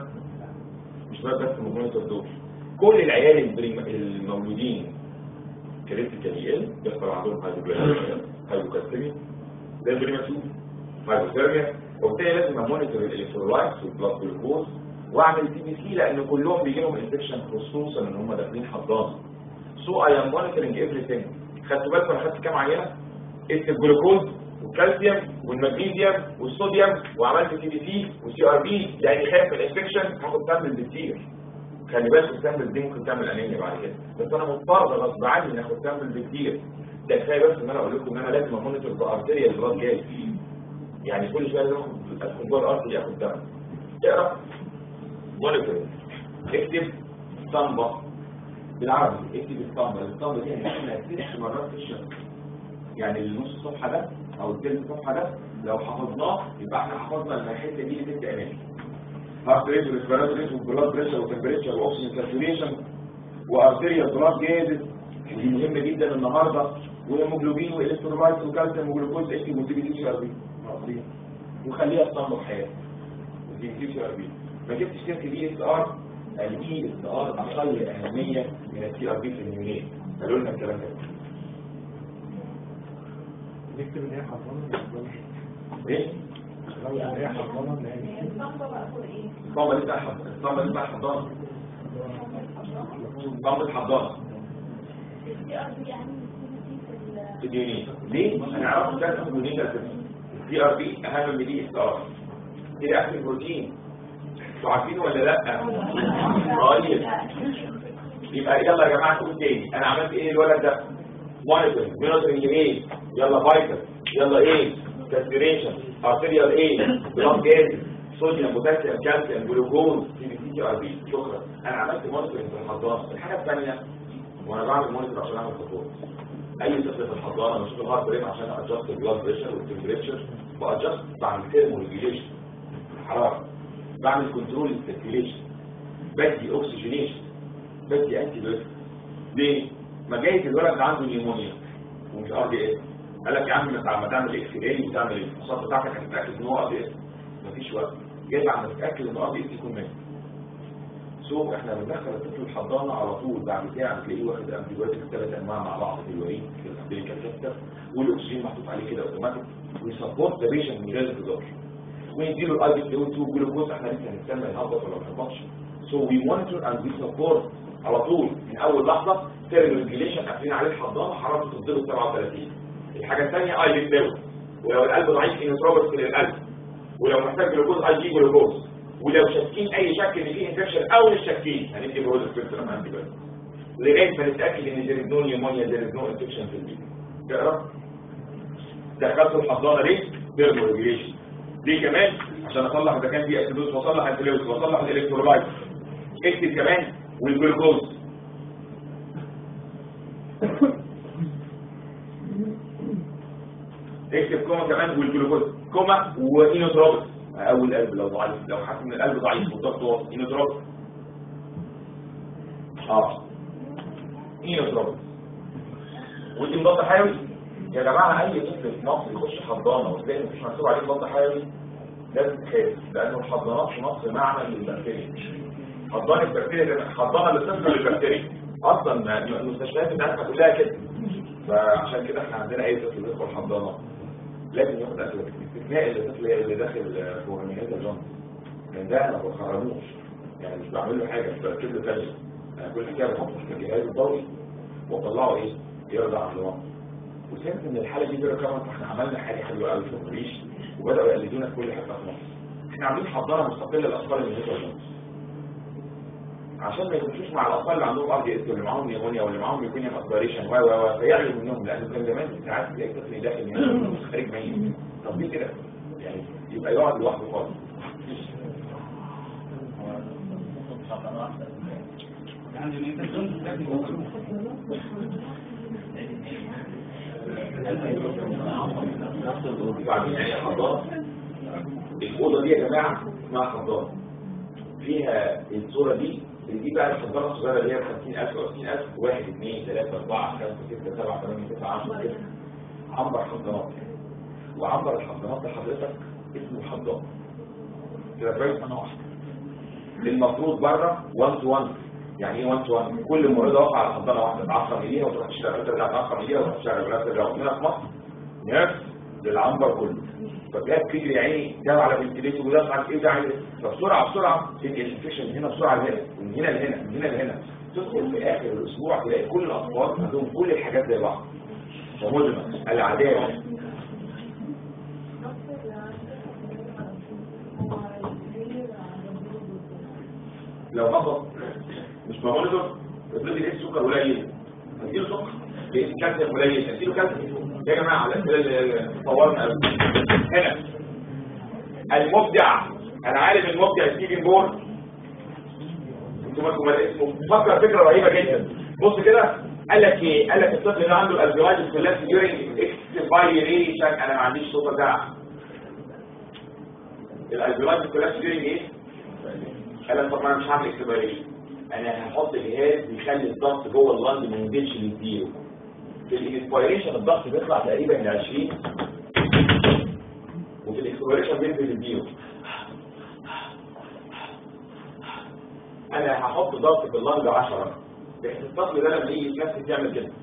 مش بس المونيتور دول كل العيال المولودين كريتيكال يقل بيحصل عندهم هايبوكالسيميا زي البريماتور هايبوثيرميا وبالتالي لازم امونيتور الالكترولايتس والبلاد جلوكوز واعمل سي بي سي لان كلهم بيجي لهم انفكشن خصوصا ان هم داخلين حضانه سو اي ام مونيتورنج ايفريثينج خدتوا بالكم انا خدت كام عينه؟ قست الجلوكوز والكالسيوم والمغنيسيوم والصوديوم وعملت سي بي سي وسي ار بي يعني خايف من الانفكشن هاخد سامبل كتير خلي بالك السامبل دي ممكن تعمل انيميا بعد كده بس انا مضطر غصب عني ان اخد سامبل كتير ده كفايه بس ان انا اقول لكم ان انا لازم امونيتور بارتيريا البلاد جاي يعني كل شويه لازم ادخل جوه الارتري اخد دم اقرا مونيتور اكتب اسطمبه بالعربي اكتب اسطمبه الاسطمبه دي هنعملها ست مرات في الشهر يعني النص صفحه ده او الثلث صفحه ده لو حفظناه يبقى احنا حفظنا الحته دي لست اماكن هارت ريت وريسبيراتوري ريت وبلاد بريشر وتمبريتشر واكسجين ساتوريشن وارتيريال بلاد جازز دي مهمه جدا النهارده وهيموجلوبين والكترولايت وكالسيوم وجلوكوز اكتب وتيجي دي سي ار بي وخليها اسطمبه في حياتك دي سي ار بي ما جبتش كده دي اس ار الاي اس ار اقل اهميه من السي ار بي في النيونات قالوا لنا الكلام ده نكتب ان هي حضانه ايه؟ لو ان هي حضانه ان هي الصامبة دي بتاع حضانة الصامبة دي بتاع حضانة صامبة حضانة في اليونين ليه؟ انا عرفت كده في اليونين ده السي ار بي اهم من دي اس ار دي اكل بروتين انتوا عارفين ولا لا؟ طيب يبقى يلا يا جماعه تقول تاني انا عملت ايه الولد ده؟ مونيتورنج مونيتورنج ايه؟ يلا فايتال يلا ايه؟ ساتوريشن ارتريال ايه بلاد جاز صوديوم بوتاسيوم كالسيوم جلوكوز سي بي سي ار بي شكرا انا عملت مونيتورنج في الحضانه الحاجه الثانيه وانا بعمل مونيتور عشان اعمل خطوات اي طفل في الحضانه بشوف الهارت ريت عشان ادجست البلاد بريشر والتمبريتشر بادجست بعمل تيرمو ريجيليشن الحراره بعمل كنترول السيركيليشن بدي اوكسجينيشن بدي انتي بايوتيك ليه؟ ما جايز الولد اللي عنده نيمونيا ومش ار دي اس قال لك يا عم ما ما تعمل اكس راي وتعمل الفحوصات بتاعتك هتتاكد ان هو ار دي اس مفيش وقت جاي بعد ما تتاكد ان ار دي اس يكون مات سو احنا بندخل الطفل الحضانه على طول بعد ساعه تلاقيه واخد انتي بايوتيك ثلاث انواع مع بعض في الوريد في الامريكان كاستر والاكسجين محطوط عليه كده اوتوماتيك ويسبورت ذا بيشنت من غير انتظار ونديله الاي بي 2 جلوكوز احنا لسه هنستنى يهبط ولا ما يهبطش سو وي مونيتور اند وي سبورت على طول من اول لحظه تيرمال ريجيليشن قافلين عليه الحضانه حرارته تفضل 37 الحاجه الثانيه اي بي 2 ولو القلب ضعيف انتروبس للقلب ولو محتاج جلوكوز اي جي جلوكوز ولو شاكين اي شك ان فيه انفكشن او مش شاكين هندي بروز سبيكتر لما انتي بايوتيك لغايه ما نتاكد ان there is no pneumonia there is no infection في البيت تقرا دخلت الحضانه ليه؟ تيرمال ريجيليشن ليه كمان عشان اصلح اذا كان في اسيدوز واصلح الفلويد واصلح الالكترولايت اكتب كمان والجلوكوز اكتب كوما كمان والجلوكوز كوما وانوتروبس او القلب لو ضعيف لو حاسس ان القلب ضعيف والضغط واطي انوتروبس اه انوتروبس ودي مضاد حيوي يا جماعه اي طفل في مصر يخش حضانه وتلاقي مفيش مكتوب عليه مضاد حيوي لازم تخاف لانه الحضانات في مصر معمل للبكتيريا حضانه البكتيريا حضانه للطفل للبكتيريا اصلا المستشفيات بتاعتنا كلها كده فعشان كده احنا عندنا اي طفل بيدخل حضانه لازم ياخد اكل باستثناء الطفل اللي داخل فورمينات الجنب لان ده انا ما بخرجوش يعني مش بعمل له حاجه مش بركب له ثلج انا كل حاجه بحطه في الجهاز الضوئي واطلعه ايه يرضع عن الوقت وسمعت ان الحاله دي بيرا كمان احنا عملنا حاجه حلوه قوي في الريش وبداوا يقلدونا في كل حته في مصر احنا عاملين حضانه مستقله للاطفال اللي بيدخلوا عشان ما يخشوش مع الاطفال اللي عندهم ار دي اس واللي معاهم نيمونيا واللي معاهم يكونيوم اسبريشن و و و فيعلوا منهم لان كان زمان ساعات تلاقي طفل داخل من خارج ميت طب ليه كده؟ يعني يبقى يقعد لوحده خالص بعدين يعني حضانه الاوضه دي يا جماعه اسمها حضانه فيها الصورة دي دي بقى الحضانة الصغيرة اللي هي 50000 و 20000 1 2 3 4 5 6 7 8 9 10 كده عنبر حضانات وعنبر الحضانات ده حضرتك اسمه حضانة كده كويس انا واحد المفروض بره 1 تو 1 يعني ايه 1 تو 1 كل مريضه واقعه على حضانه واحده تعقم ايديها وتروح تشتغل ترجع تعقم ايديها وتروح تشتغل ولا ترجع هنا في مصر نفس للعنبر كله فجاه تجري يا عيني ده على فنتليتور وده مش عارف ايه ده عايز فبسرعه بسرعه تنقل الانفكشن من هنا بسرعه لهنا من هنا لهنا من هنا لهنا تدخل في اخر الاسبوع تلاقي كل الاطفال عندهم كل الحاجات زي بعض فمدمن العداوه لو هبط مش بمونيتور افرضي لقيت سكر قليل اديله سكر لقيت كالسيوم قليل اديله كالسيوم يا جماعه على اللي طورنا هنا المبدع انا عارف المبدع ستيفن بور انتوا مالكم اسمه فكر فكره رهيبه جدا بص كده قال لك ايه قال لك الطفل اللي عنده الالفيولايتس كلها ديورنج اكسبايريشن انا ما عنديش صوت ده الالفيولايتس كلها ديورنج ايه قال لك طب ما انا مش هعمل اكسبايريشن انا هحط جهاز بيخلي الضغط جوه اللنج ما ينزلش للزيرو في الانسبيريشن الضغط بيطلع تقريبا ل 20 وفي الاكسبيريشن بينزل للزيرو انا هحط ضغط في اللنج 10 بحيث الطفل ده لما يجي يتنفس يعمل كده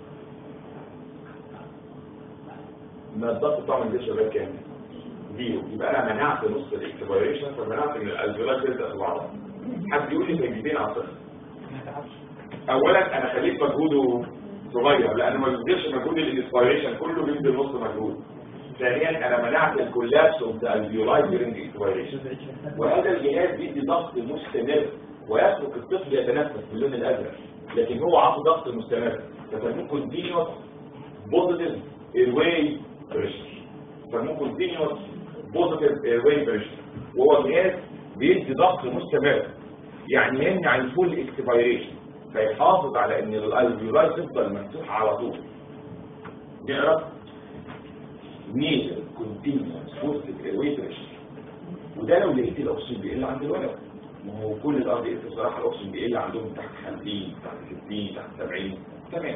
ما الضغط بتاعه ما ينزلش لغايه كام؟ زيرو يبقى انا منعت نص الاكسبيريشن فمنعت ان الالفيولات تبدا في بعضها حد يقول لي تجديدين على الطفل اولا انا خليت مجهوده صغير لانه ما بيبذلش مجهود الانسبيريشن كله بيبذل نص مجهود ثانيا انا منعت الكولابس اوف ذا الفيولاي ديورنج اكسبيريشن وهذا الجهاز بيدي ضغط مستمر ويترك الطفل يتنفس باللون الازرق لكن هو عنده ضغط مستمر فسموه كونتينوس بوزيتيف ايرواي بريشر بيسموه كونتينيوس بوزيتيف ايرواي بريشر وهو جهاز بيدي ضغط مستمر يعني يمنع الفول اكسبيريشن فيحافظ على ان الالفيولاي تفضل مفتوحه على طول نقرا نيزل كونتينيوس بوزيتيف ايرواي بريشر وده لو لقيت الاكسجين بيقل عند الولد ما هو كل الارض بصراحه الاكسجين بيقل عندهم تحت 50 تحت 60 تحت 70 تمام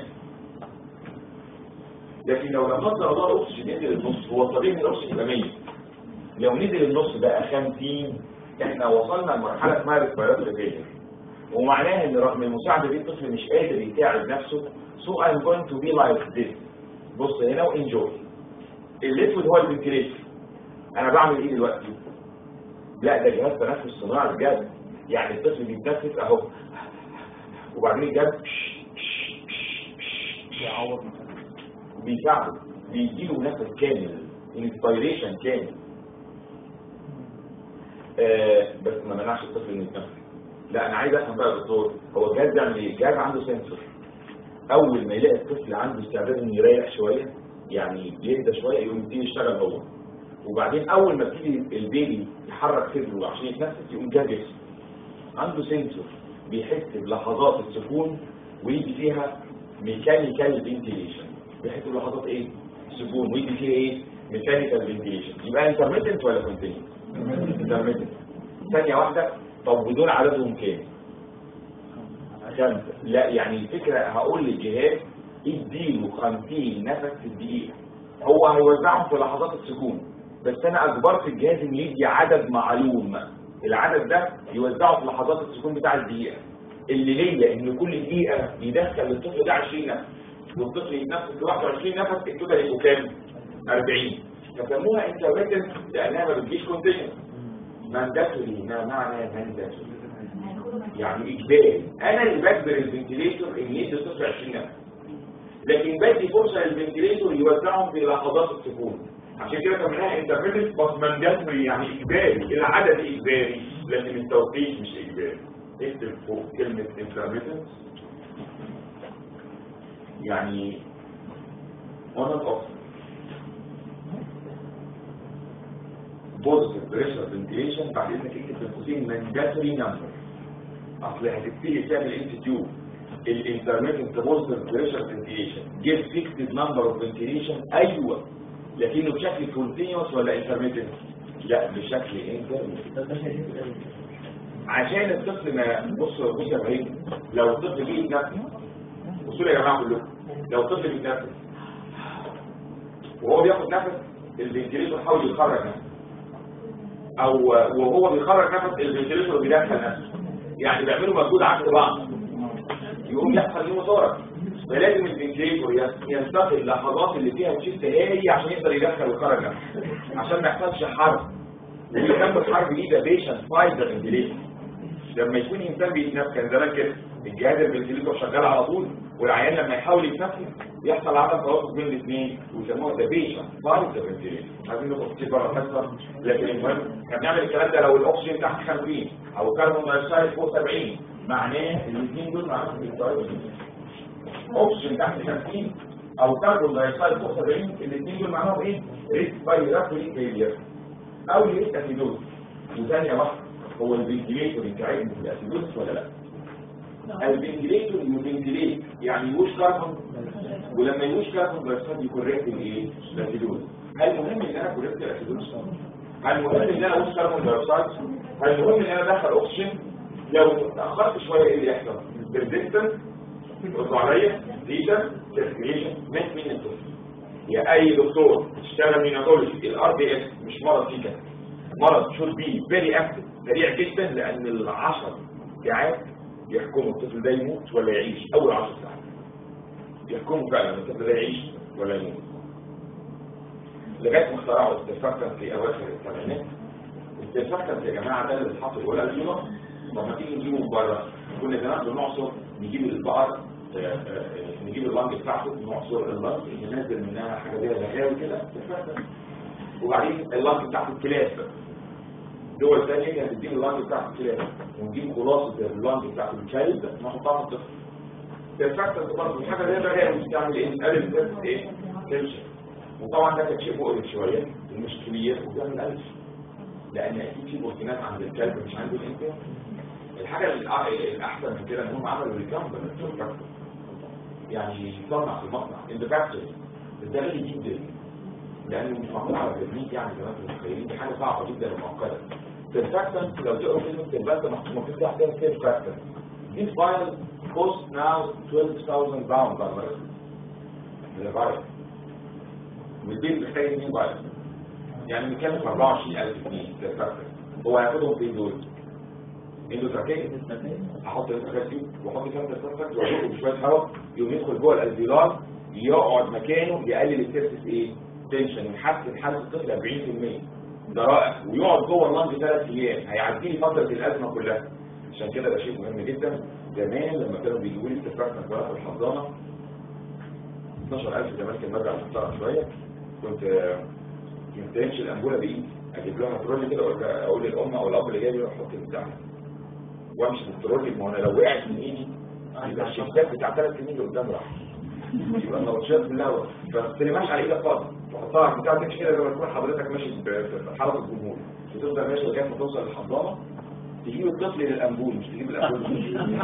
لكن لو لا قدر الله الاكسجين نزل النص هو الطبيعي ان الاكسجين يبقى 100 لو نزل النص بقى 50 احنا وصلنا لمرحله اسمها ريسبيراتوري فيلير ومعناها ان رغم المساعده دي الطفل مش قادر يساعد نفسه so I'm going to be like this بص هنا وانجوي الاسود هو الفنتيليتر انا بعمل ايه دلوقتي لا ده جهاز تنفس صناعي بجد يعني الطفل بيتنفس اهو وبعدين الجهاز بيعوض مثلا بيساعده بيديله نفس كامل انسبيريشن كامل آه بس ما منعش الطفل انه يتنفس لا انا عايز افهم بقى يا دكتور هو الجهاز بيعمل ايه؟ الجهاز عنده سنسور اول ما يلاقي الطفل عنده استعداد انه يريح شويه يعني يهدى شويه يقوم يبتدي يشتغل هو وبعدين اول ما يبتدي البيبي يحرك صدره عشان يتنفس يقوم الجهاز يفصل عنده سنسور بيحس بلحظات السكون ويجي فيها ميكانيكال فنتيليشن بيحس بلحظات ايه؟ سكون ويجي فيها ايه؟ ميكانيكال فنتيليشن يبقى انترميتنت ولا كونتينيوس؟ انترميتنت ثانيه واحده طب ودول عددهم كام؟ خمسه لا يعني الفكره هقول للجهاز اديله 50 نفس في الدقيقه هو هيوزعهم في لحظات السكون بس انا اجبرت الجهاز انه يدي عدد معلوم العدد ده يوزعه في لحظات السكون بتاع الدقيقه اللي ليا ان كل دقيقه يدخل للطفل ده 20 نفس والطفل يتنفس ل 21 نفس التوتال يبقوا كام 40 فسموها انترميتنت لانها ما بتجيش كونتينيوس مانداتوري ما معنى مانداتوري يعني اجباري انا اللي بجبر الفنتيليتور ان يدي الطفل 20 نفس لكن بدي فرصه للفنتيليتور يوزعهم في لحظات السكون عشان كده سميناها انترميتنت بس مانداتوري يعني اجباري العدد اجباري لكن التوقيت مش اجباري اكتب فوق كلمة intermittent يعني on and off positive pressure ventilation بعد اذنك اكتب في قوسين mandatory number اصل هتبتدي تعمل انستيتيوت الانترميتنت positive pressure ventilation give fixed number of ventilation ايوه لكنه بشكل continuous ولا intermittent لا بشكل intermittent عشان الطفل ما بص بص يا ابراهيم لو الطفل جه يتنفس بصوا لي يا جماعه كلكم لو الطفل بيتنفس وهو بياخد نفس الفنتيليتور حاول يخرج نفسه او وهو بيخرج نفس الفنتيليتور بيدخل نفسه يعني بيعملوا مجهود عكس بعض يقوم يحصل نيموثوركس فلازم الفنتيليتور ينتقل اللحظات اللي فيها تشيست هي عشان يقدر يدخل ويخرج نفسه عشان ما يحصلش حرب ويكمل حرب دي ده بيشنت فايت ذا فنتيليتور لما يكون انسان بيتنفس كان زمان كده الجهاز الفنتيليتور شغال على طول والعيان لما يحاول يتنفس يحصل عدم توافق بين الاثنين ويسموها ذا بيشنت فايت ذا فنتيليتور عايزين ناخد كتير بره الحصه لكن المهم احنا بنعمل الكلام ده لو الاكسجين تحت 50 او الكربون دايوكسيد فوق 70 معناه الاثنين دول معناهم بيتغيروا اكسجين تحت 50 او كربون دايوكسيد فوق 70 الاثنين دول معناهم ايه؟ ريسبيراتوري فيلير او ليه اسيدوز وثانيه واحده هو الفنتيليتور يساعدني في الاسيدوز ولا لا الفنتيليتور يفنتيليت يعني يوش كربون ولما يوش كربون دايوكسيد يكوريكت الايه الاسيدوز هل مهم ان انا كوريكت الاسيدوز هل مهم ان انا اوش كربون دايوكسيد هل مهم ان انا ادخل اكسجين لو اتاخرت شويه ايه اللي يحصل ريزيستنس ردوا عليا ليجن سيركيليشن مات مين الطفل يا اي دكتور تشتغل ميناتولوجي الار دي اس مش مرض فيه كده مرض شود بي فيري اكتف سريع جدا لان العشر ساعات يحكموا الطفل ده يموت ولا يعيش اول 10 ساعات يحكموا فعلا الطفل ده يعيش ولا يموت لغايه ما اخترعوا السيرفاكتنت في اواخر الثمانينات السيرفاكتنت يا جماعه ده اللي اتحط جوه الاليوم طب ما تيجي نجيبه من بره كنا زمان بنعصر نجيب البقر آه، آه، نجيب اللنج بتاعته نعصر اللنج ننزل منها حاجه زي الغاوي كده وبعدين اللنج بتاعت الكلاب دول ثانيه كانت بتجيب اللنج بتاعت الكلاب ونجيب خلاصه اللنج بتاعت الكلب نحطها في الطفل الفاكتور برضه حاجه زي الغاوي بتعمل ايه؟ قلل بس ايه؟ تنشن وطبعا ده كان شيء مقرف شويه ومش كبير وبيعمل ألف لأن أكيد في بروتينات عند الكلب مش عنده الإنسان الحاجة الأ- الأحسن من كده إن هم عملوا ريكامبل يعني يصنع في المصنع اندفاكتور ده غالي جدا لأنه مش معمول على التدريب يعني زي ما انتم متخيلين دي حاجة صعبة جدا ومعقدة سيرفاكتنت لو تقروا كلمة سيرفاكتنت مكتوب تحتها سيرفاكتنت This vial costs now 12,000 pounds on the vial والبيت محتاج 2 vial يعني بنتكلم في 24000 جنيه سيرفاكتنت هو هياخدهم فين دول؟ اندوتراكيه احط الانتراكيه فيه واحط كام سيرفاكتنت واحطه بشويه هواء يقوم يدخل جوه الالفيولار يقعد مكانه يقلل السيرفس ايه؟ تنشن يحسن حاله الطفل 40% ده رائع ويقعد جوه اللنج ثلاث ايام هيعدي لي فتره الازمه كلها عشان كده ده شيء مهم جدا زمان لما كانوا بيجيبوا لي استفراغ من في الحضانه 12000 زمان كان برجع محترم شويه كنت آه، ما استلمش الانبوله بايدي اجيب لها ترولي كده وأرجع اقول للام او الاب اللي جاي لي حط البتاع وامشي بالترولي ما هو انا لو وقعت من ايدي يبقى الشباك بتاع ثلاث سنين اللي قدام راح يبقى النبطشات بالهواء فما تستلمهاش على ايدك خالص تحطها على البتاع تمشي كده زي ما تكون حضرتك ماشي ب- في حرس الجمهور وتفضل ماشي لغايه ما توصل للحضانه تجيب الطفل للانبول مش تجيب الانبول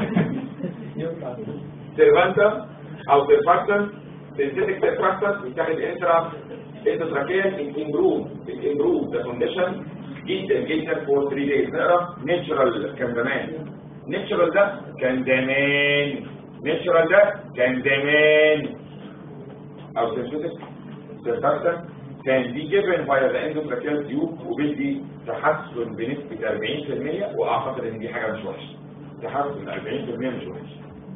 سيرفانتا او سيرفاكتن سينثيتك سيرفاكتن بيتاخد انترا انتراكيال امبروف امبروف ذا كونديشن جدا جدا فور 3 دايز نقرا نيتشرال كان زمان نيتشرال ده كان زمان نيتشرال ده كان زمان او سينثيتك سيرفاكتن كان دي جيفن باي ذا اندوتراكيال تيوب وبيدي تحسن بنسبه 40% واعتقد ان دي حاجه مش وحشه تحسن 40% مش وحش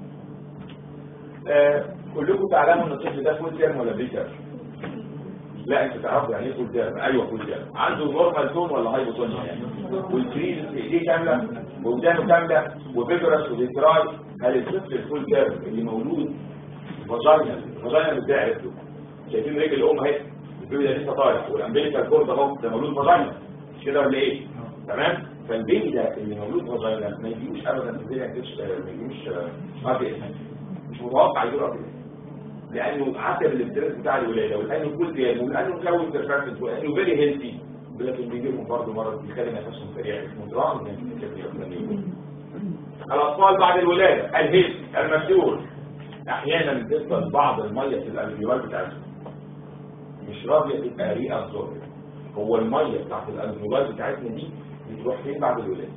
آه، كلكم تعلموا ان الطفل ده فول تيرم ولا بري تيرم لا انت تعرفوا يعني ايه فول تيرم ايوه فول تيرم عنده نورمال تون ولا هايبوتونيا يعني والكريز في ايديه كامله وودانه كامله وفيجرس وديتراي هل الطفل الفول تيرم اللي مولود فاجينا فاجينا ازاي عرفته شايفين رجل الام اهي البيبي ده لسه طالع والامبليكال كورد اهو ده مولود فاجينا مش كده ولا ايه تمام فالبيبي ده اللي مولود فاجينا ما يجيبوش ابدا في الدنيا ما يجيبوش ار بي اس مش متوقع يجيب ار بي اس لانه حسب الاسترس بتاع الولاده ولانه كل يوم ولانه كون سيرفاكتنت ولانه فيري هيلثي لكن بيجي لهم برضه مرض بيخلي نفسهم سريع اسمه درام الاطفال بعد الولاده الهيلثي المسؤول احيانا بتفضل بعض الميه في الالفيولار بتاعتهم مش راضيه تبقى ري ابزورب هو الميه بتاعت الالفيولار بتاعتنا دي بتروح فين بعد الولاده؟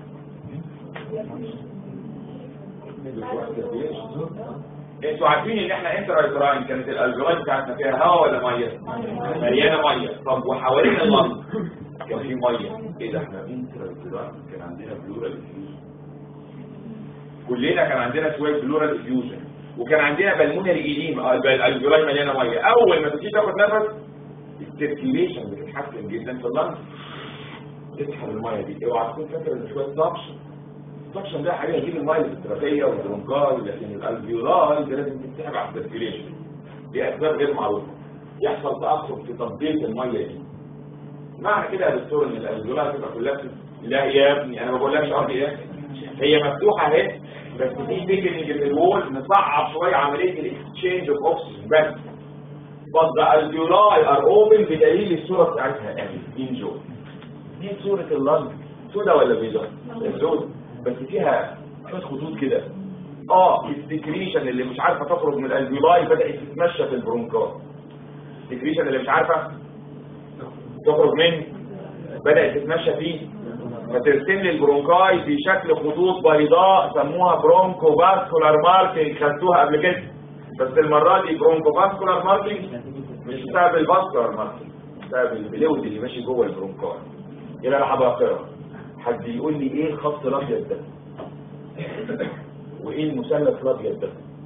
بتروح تدريج انتوا عارفين ان احنا انترايتراين كانت الالفيولاي بتاعتنا فيها هواء ولا ميه مليانه ميه طب وحوالين اللنج كان في ميه ايه ده احنا انترايتراين كان عندنا بلورال افيوجن كلنا كان عندنا شويه بلورال افيوجن وكان عندنا بالمونري ايديم الالفيولاي مليانه ميه اول ما تيجي تاخد نفس السيركيليشن بتتحسن جدا في اللنج تسحب الميه دي اوعى تكون فاكر ان شويه سكشن السكشن ده حاجه يجيب الميه الاستراتيجيه والبرونكاي لكن الالفيولاي ده لازم تتسحب على السيركيليشن لاسباب غير معروفه يحصل تاخر في تنظيف الميه دي معنى كده يا دكتور ان الالفيولاي تبقى كلها في- لا يا ابني انا ما بقولكش ارض ايه هي مفتوحه اهي بس في بيجنج الوول نصعب شويه عمليه الاكسشينج اوف اوكسجين بس but the alveoli are open بدليل الصوره بتاعتها اهي دي جو دي صوره اللنج سودا ولا بيضاء؟ سودا بس فيها شويه خطوط كده اه السكريشن اللي مش عارفه تخرج من الالفيولاي بدات تتمشى في البرونكات السكريشن اللي مش عارفه تخرج من بدات تتمشى فيه فترسم لي البرونكاي في شكل خطوط بيضاء سموها برونكو فاسكولار ماركينج خدتوها قبل كده بس المره دي برونكو فاسكولار ماركينج مش بسبب الفاسكولار ماركينج بسبب البلوز اللي ماشي جوه البرونكاي الى العباقره حد يقول لي ايه الخط الابيض ده وايه المثلث الابيض ده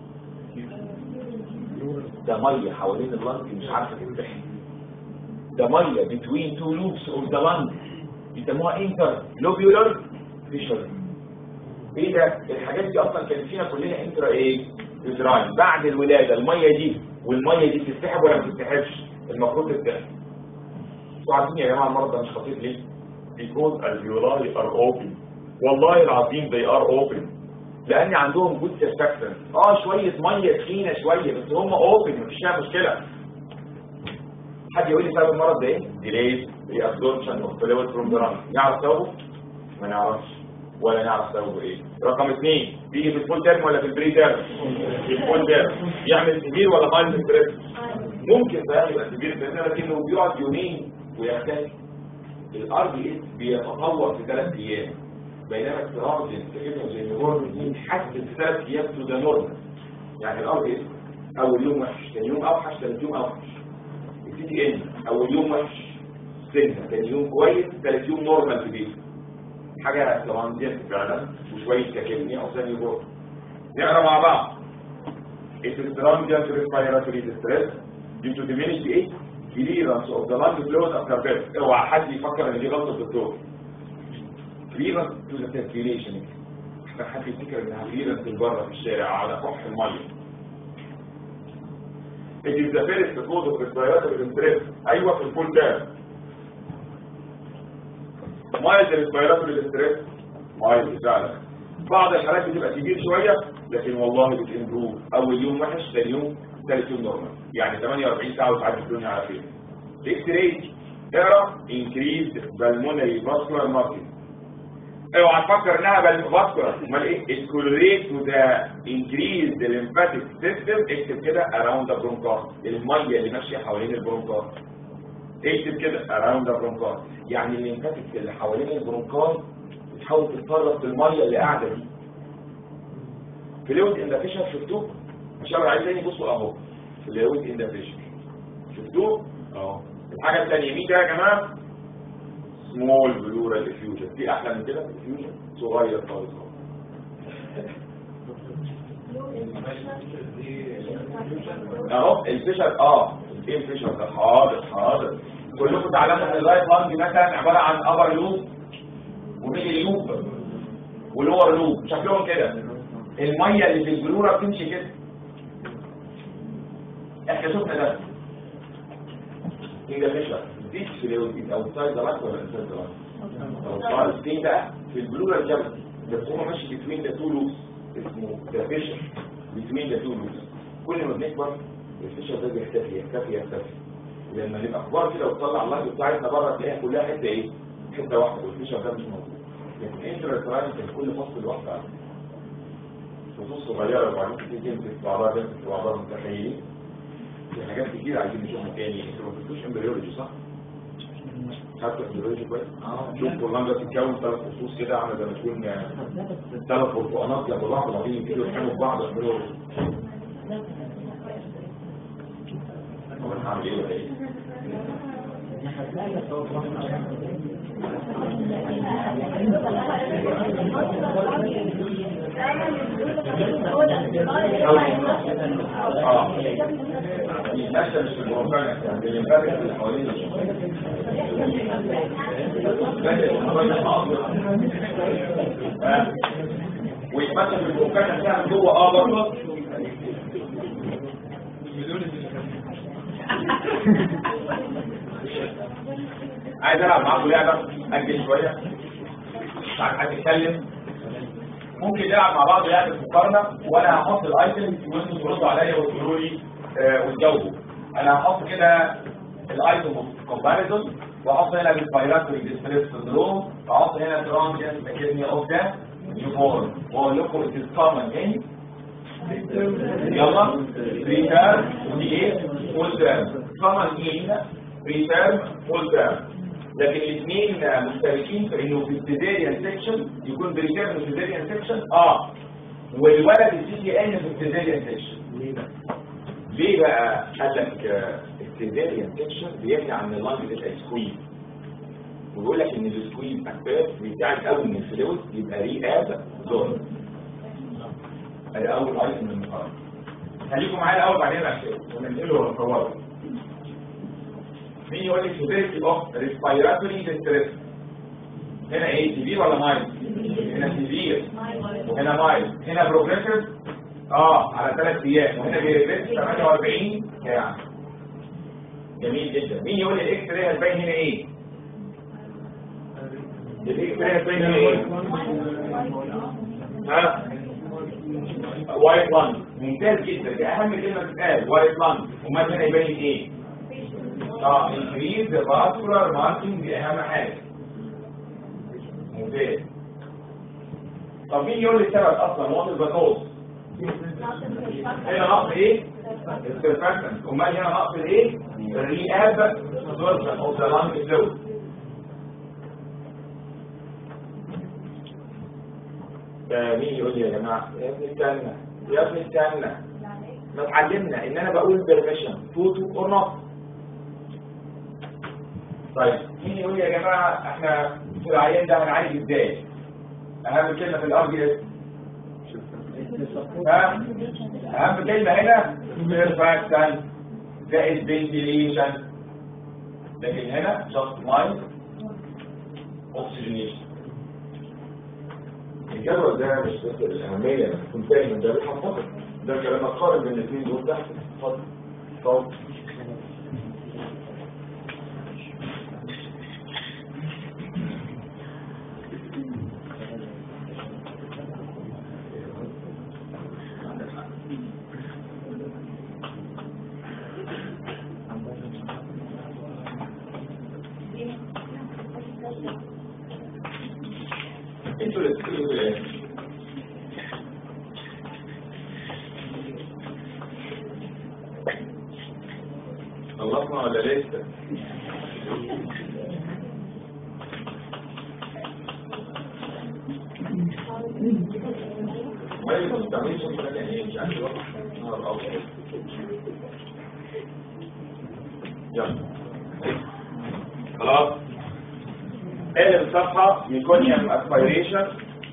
ده ميه حوالين اللنج مش عارفه تفتح ده ميه between two loops of the lung بيسموها انتر لوبيولار فيشر ايه ده الحاجات دي اصلا كانت فينا كلنا انترا ايه يوتراين بعد الولاده الميه دي والميه دي بتتسحب ولا ما بتتسحبش المفروض تتسحب انتوا عارفين يا جماعه المرض ده مش خطير ليه because alveoli are open والله العظيم they are open لان عندهم جود surfactants اه شويه ميه تخينه شويه بس هم اوبن مفيش فيها مشكله حد يقول لي سبب المرض ده ايه؟ ديليز ريابزوربشن اوف فلويد فروم ذا لانج نعرف سببه؟ ما نعرفش ولا نعرف سببه ايه رقم اثنين بيجي في الفول تيرم ولا في البري تيرم في الفول تيرم يعمل سيفير ولا مايلد ستريس ممكن بقى يبقى سيفير ستريس لكنه بيقعد يومين ويختفي الار بي اس بيتطور في ثلاث ايام بينما التراجن كانه زي ما هو بيتحسن في ثلاث ايام تو ذا نورمال يعني الار بي اس اول يوم وحش ثاني يوم اوحش ثالث يوم اوحش السي تي ان اول يوم وحش سنه ثاني يوم كويس ثالث يوم نورمال في بيته حاجه ترانزيت فعلا وشويه كاكيميا او ثاني يوم نقرا مع بعض It is transient respiratory distress due to diminished age clearance of the lung fluid after birth اوعى حد يفكر ان دي غلطه الدكتور clearance to the circulation احنا حد يفتكر انها clearance بره في الشارع على كح الميه It is the first cause of respiratory distress ايوه في الفول تاب mild respiratory distress mild فعلا بعض الحالات بتبقى كبير شويه لكن والله بتمبروف اول يوم وحش ثاني يوم ثالث يوم نورمال يعني 48 ساعه وتعدي الدنيا على خير اكس راي اقرا increased pulmonary vascular margin اوعى تفكر انها بالفاسكولار امال ايه الكولوريت تو ذا increased lymphatic system اكتب كده around the bronchus الميه اللي ماشيه حوالين البرونكاس اكتب كده around the bronchus يعني الليمفاتيك اللي حوالين البرونكاس بتحاول تتفرغ في الميه اللي قاعده دي فلويد اندفيشن شفتوه مش انا عايز تاني بصوا اهو فلويد اندفيشن شفتوه اهو الحاجه الثانيه مين ده يا جماعه سمول بلورال افيوجن دي احلى من كده افيوجن صغير خالص اهو اهو الفيشر اه ايه الفيشر ده حاضر حاضر كلكم تعلموا ان اللايف لانج مثلا عباره عن ابر لوب وميدل لوب ولور لوب شكلهم كده الميه اللي في البلوره بتمشي كده احنا شفنا ده ايه ده فيشر دي فلويد اوتسايد ذا لايف ولا انسايد ذا لايف اوتسايد دي بقى في البلوره الجبل بس هو ماشي بتوين ذا تو لوبس اسمه ده فيشر بتوين ذا تو لوبس كل ما بنكبر الفيشر ده بيختفي يختفي يختفي لما نبقى كبار كده وتطلع اللايف بتاعتنا بره تلاقيها كلها حته ايه حته واحده والفيشر ده مش موجود لكن انترا كان كل فصل لوحده خصوص صغيره وبعدين تيجي تمسك بعضها تمسك بعضها متخيلين في حاجات كتير عايزين نشوفها تاني انتوا ما بتدوش امبريولوجي صح؟ خدت امبريولوجي كويس؟ شوف كلها بتتكون ثلاث فصوص كده عامله زي ما تكون ثلاث برتقانات جنب بعض وبعدين يبتدوا يحموا في بعض يعملوا طب انا هعمل ايه ولا ايه؟ اه يتمشى مش في البروفايل يعني الليمفاتيك اللي حوالين ويتمشى في البروفايل بتاعه جوه اه برضه عايز العب معاكم لعبه اجل شويه مش عارف حد يتكلم ممكن نلعب مع بعض لعبه مقارنه وانا هحط الايتم وانتوا تردوا عليا وتقولوا لي آه، وتجاوبوا انا هحط كده الايتم كومباريزون واحط هنا الفيراتوري ديستريس سندروم واحط هنا ترانجنت اكيدني اوف ذا نيوبورن واقول لكم اتس كومن ايه يلا ريتيرن ودي ايه فول تيرم كومن ان ريتيرن فول تيرم لكن الاثنين مشتركين في انه في السيزيريان سيكشن يكون بريتيرن وسيزيريان سيكشن اه والولد السي سي ان في السيزيريان سيكشن ليه بقى قال لك السيزيريان سيكشن بيمنع ان اللانج تبقى سكويز ويقول لك ان السكويز اسباب بيساعد قوي ان الفلويد يبقى ري اب زون ادي اول ايتم من المقارنه خليكم معايا الاول بعدين وننقله ونصوره مين يقول لي severity of respiratory distress هنا ايه سيفير ولا مايل هنا سيفير وهنا مايل هنا بروجريسيف اه على ثلاث ايام وهنا بيريفيرس 48 ساعه جميل جدا مين يقول لي الاكس راي هتبين هنا ايه الاكس راي هتبين هنا ايه ها وايت لانج ممتاز جدا دي اهم كلمه تتقال وايت لانج امال هنا يبين ايه اه increase the vascular marking دي اهم حاجه ممتاز طب مين يقول لي السبب اصلا وات از ذا كوز هنا نقص ايه السيرفاكتنت امال هنا نقص الايه الرياب absorption of the lung fluid ده مين يقول لي يا جماعه يا ابني استنى يا ابني استنى ما اتعلمنا ان انا بقول بيرميشن توتو اور نوت طيب مين يقول لي يا جماعه احنا في العيان ده هنعالج ازاي اهم كلمه في الار دي اس ها اهم كلمه هنا سيرفاكتنت زائد فنتيليشن لكن هنا جاست مايند اوكسجينيشن الجدول ده مش بس الأهمية أنا كنت فاهم إن ده بيحفظك ده كلام قارن بين الاثنين دول تحت اتفضل اتفضل انتوا اللي تقولوا ايه خلصنا ولا لسه ما يستعملش مثلا ايه مش عارف الوقت نهار ابيض يلا خلاص قلب الصفحة ميكونيوم اسبيريشن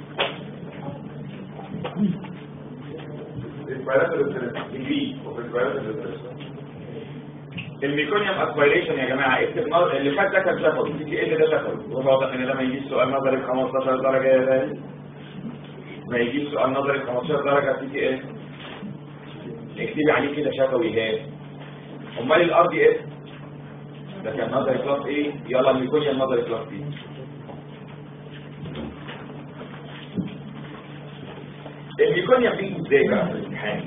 الميكونيوم اسبيريشن يا جماعة اكتب نظر اللي خد ده كان شفوي تيجي ايه اللي ده شفوي وواضح ان ده ما يجيش سؤال نظري ب 15 درجة يا غالي ما يجيش سؤال نظري ب 15 درجة تيجي ايه اكتبي عليه كده شفوي هاد امال الار دي اس ده كان نظري كلاس ايه يلا الميكونيوم نظري كلاس ايه الميكونيوم بيجي ازاي بقى في الامتحان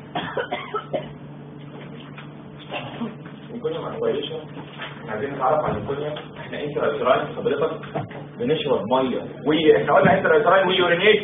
الميكونيوم اسبيريشن احنا عايزين نتعرف على الميكونيوم احنا انترا حضرتك بنشرب ميه وي احنا قلنا انترا ويورينيت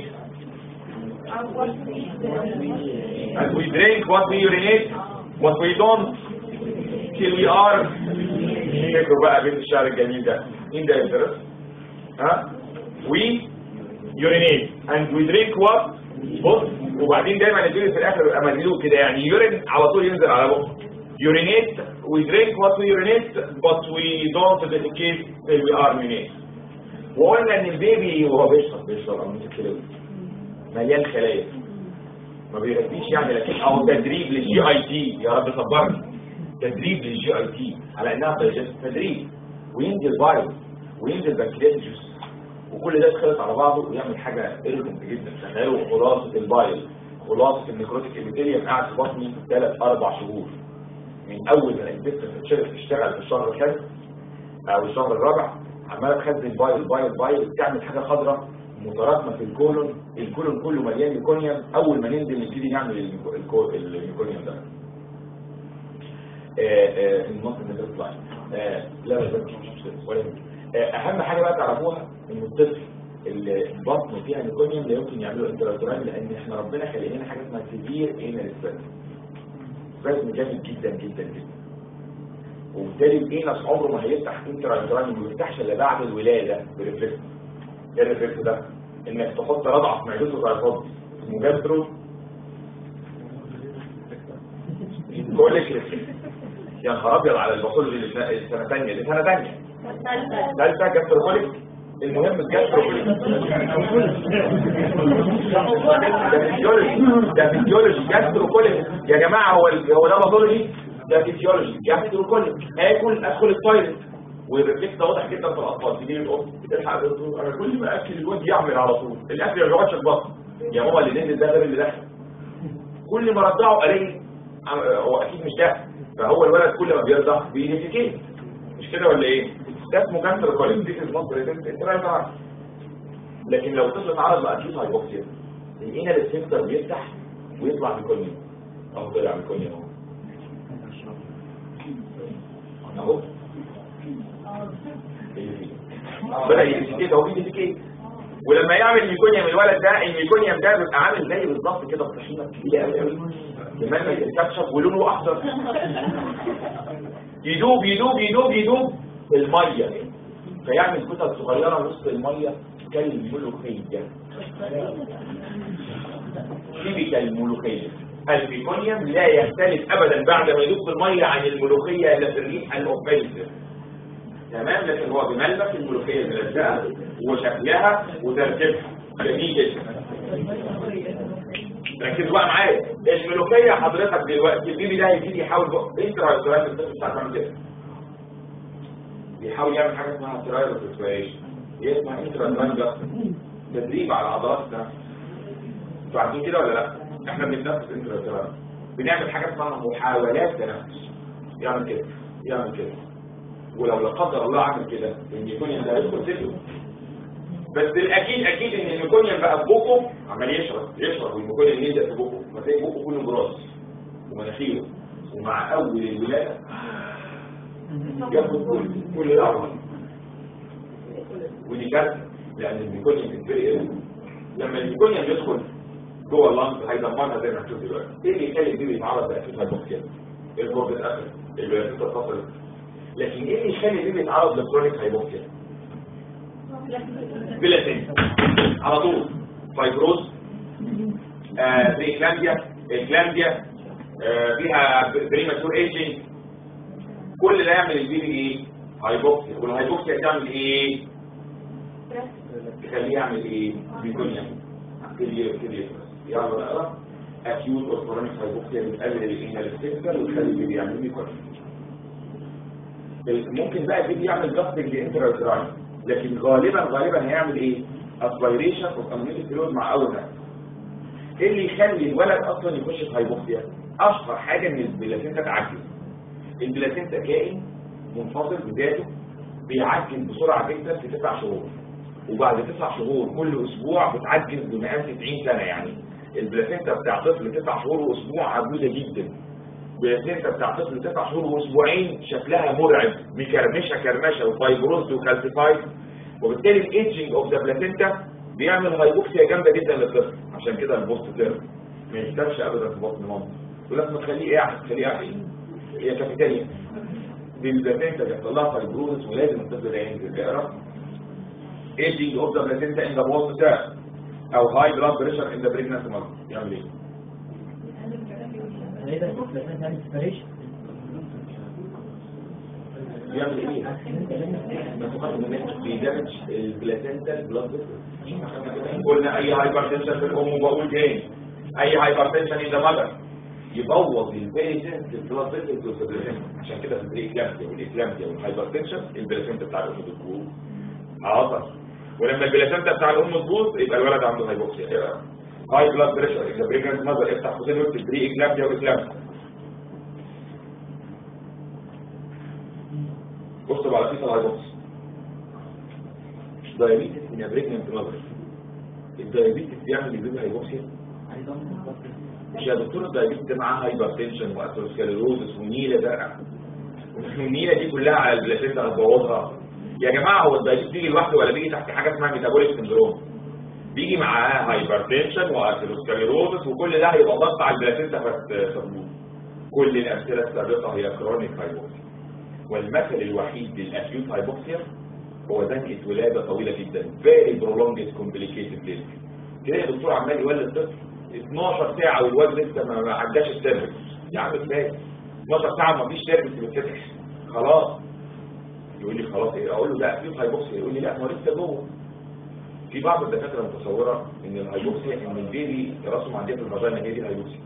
and we drink what we urinate what we don't till we are فكروا بقى بين الشعر الجميل ده مين ده يدرس ها we urinate and we drink what بص وبعدين دايما الجيل في الاخر يبقى مجلوب كده يعني يورين على طول ينزل على بقه urinate we drink what we urinate but we don't dedicate till we are urinate وقلنا ان البيبي وهو بيشرب بيشرب او ماسك كده مليان خلايا ما بيغذيش يعني لكن او تدريب للجي اي تي يا رب صبرني تدريب للجي اي تي على انها تجهيز تدريب وينزل فيروس وينزل بكتيريا وكل ده يتخلط على بعضه ويعمل حاجه ايرجنت جدا تخيلوا خلاصه البايل خلاصه النيكروتيك ابيثيليوم قاعد في بطني ثلاث اربع شهور من اول ما الانتست تشتغل في الشهر الخامس او الشهر الرابع عماله تخزن بايل بايل بايل تعمل حاجه خضراء متراكمه في الكولون الكولون كله مليان ميكونيوم اول ما ننزل نبتدي نعمل الميكو- الميكونيوم ده المنطقه اللي بتطلع آه، لا لا لا، مش مشكله ولا يهمك. آه، اهم حاجه بقى تعرفوها ان الطفل اللي بطنه فيها ميكونيوم لا يمكن يعملوا انتراتورال لان احنا ربنا خلق لنا حاجه اسمها سيفير انال سبازم سبازم جامد جدا جدا جدا وبالتالي الانس عمره ما هيفتح انتراتورال ما بيفتحش الا بعد الولاده بريفلكس ايه الريفلكس ده؟ انك تحط رضعه في معدته زي الفضي اسمه جاسترو كوليك ريفلكس يا نهار ابيض على الباثولوجي اللي في السنه الثانيه دي سنه ثانيه ثالثه جاستروكوليك المهم الجاستروكوليك ده فيزيولوجي ده فيزيولوجي جاستروكوليك يا جماعه هو ال- هو ده باثولوجي ده فيزيولوجي جاستروكوليك اكل ادخل التويلت والريفلكس ده واضح جدا في الاطفال تجيب الام تلحق الدكتور انا كل ما اكل الواد يعمل على طول الاكل ما بيقعدش في البطن يا ماما اللي نزل ده غير اللي دخل كل ما رضعه قليل هو اكيد مش ده فهو الولد كل ما بيرضع بينفيكيت مش كده ولا ايه ده اسمه كانسر كوليك دي مصر انت رايح تعرف لكن لو طفل اتعرض لاكيوت هايبوكسيا الانال السفنكتر بيفتح ويطلع بكونيوم او طلع بكونيوم اهو اهو بدا يديكيت اهو بيديكيت ولما يعمل ميكونيوم الولد ده الميكونيوم ده بيبقى عامل زي بالظبط كده الطحينه الكبيره قوي قوي لما يتكشف ولونه اخضر يدوب يدوب يدوب يدوب في الميه فيعمل كتل صغيره وسط الميه كالملوخيه دي كالملوخيه الميكونيوم لا يختلف ابدا بعد ما يدوب في الميه عن الملوخيه الا في الريح الاوفيسيف تمام لكن هو بملمس الملوخيه الملزقه وشكلها وتركيبها جميل جدا ركزوا بقى معايا الملوخيه حضرتك دلوقتي البيبي ده هيبتدي يحاول بقى انت رايت الطفل بتاعك عامل كده بيحاول يعمل حاجه اسمها ترايل ريسبيريشن هي اسمها انترا تدريب على عضلات النفس انتوا عارفين كده ولا لا احنا بنتنفس انترا بنعمل حاجه اسمها محاولات تنفس يعمل كده يعمل كده ولو لا قدر الله عمل كده الميكونيوم ده هيدخل صدره بس الاكيد اكيد ان الميكونيوم بقى في بقه عمال يشرب يشرب والميكونيوم يلزق في بقه فتلاقي بقه كله براس ومناخيره ومع اول الولاده ياخد كل كل الأعمار ودي كارثه لان الميكونيوم بيتفرق لما الميكونيوم يدخل جوه اللنج هيدمرها زي ما هنشوف دلوقتي ايه اللي يخلي البيبي يتعرض لاكيد هايبوكسيا الكورد اتقفل البلاسيتا اتفصلت لكن ايه اللي يخلي البيبي يتعرض لكرونيك هايبوكسيا بلاسين على طول فايبروز آه بريكلانديا الكلانديا آه فيها بريماتور ايجنج كل ده يعمل البيبي ايه هايبوكسيا والهايبوكسيا تعمل ايه تخليه يعمل ايه بيكونيا كليه كليه يلا نقرا اكيوت اور كرونيك هايبوكسيا بتقلل الانال ستيكر وتخلي البيبي يعمل بيكونيا ممكن بقى البيبي يعمل جاستنج لانترا لكن غالبا غالبا هيعمل ايه اسبيريشن اوف امنيتي فلويد مع اول نفس ايه اللي يخلي الولد اصلا يخش في هايبوكسيا اشهر حاجه ان البلاسينتا تعجز البلاسينتا كائن منفصل بذاته بيعجز بسرعه جدا في تسع شهور وبعد تسع شهور كل اسبوع بتعجز بمقام 90 سنه يعني البلاسينتا بتاع طفل تسع شهور واسبوع عجوزه جدا البلاسينتا بتاع طفل تسع شهور واسبوعين شكلها مرعب مكرمشه كرمشه وفايبروز وكالسيفايد وبالتالي الايدجنج اوف ذا بلاسينتا بيعمل هايبوكسيا جامده جدا للطفل عشان كده البوست تيرم ما يكتبش ابدا في بطن مامته ولازم تخليه قاعد تخليه قاعد هي كافيتيريا بالبلاسينتا بيحصل لها فايبروز ولازم الطفل ده ينزل يقرا ايدجنج اوف ذا بلاسينتا ان ذا بوست تيرم او هاي بلاد بريشر ان ذا بريجننت ماذر يعمل ايه؟ يعمل ايه؟ ما تقدم الناس بيدمج البلاسينتا البلاد قلنا اي هايبرتنشن في الام وبقول تاني اي هايبرتنشن ان ذا ماذر يبوظ الفيري سنسيتيف بلاد فيسلز والبلاسينتا عشان كده في الاكلامسيا والاكلامسيا والهايبرتنشن البلاسينتا بتاع الام بتبوظ عصر ولما البلاسينتا بتاع الام تبوظ يبقى الولد عنده هايبوكسيا هاي بلاد بريشر اذا بريجننت ماذر افتح قوسين واكتب بري اكلامسيا واكلامسيا بص على فيصل هايبوكس دايابيتس من بريجننت ماذر الدايابيتس بيعمل البيبي هايبوكسيا مش يا دكتور الدايابيتس ده معاه هايبرتنشن واثيروسكليروزس ونيله ده والنيله دي كلها على البلاسينتا هتبوظها يا جماعه هو الدايابيتس بيجي لوحده ولا بيجي تحت حاجه اسمها ميتابوليك سندروم بيجي معاه هايبرتنشن واثيروسكليروزس وكل ده هيبقى ضغط على البلاسينتا فتبوظ كل الامثله السابقه هي كرونيك هايبوكسيا والمثل الوحيد للاكيوت هايبوكسيا هو دنكة ولادة طويلة جدا very prolonged complicated delivery كده يا دكتور عمال يولد طفل 12 ساعة والواد لسه ما ما عداش السيرفكس يا عم ازاي 12 ساعة ما فيش سيرفكس بتفتح خلاص يقول لي خلاص ايه اقول له ده اكيوت هايبوكسيا يقول لي لا ما هو لسه جوه في بعض الدكاتره متصوره ان الهايبوكسيا ان البيبي راسه عندها في الفاجينا هي دي الهايبوكسيا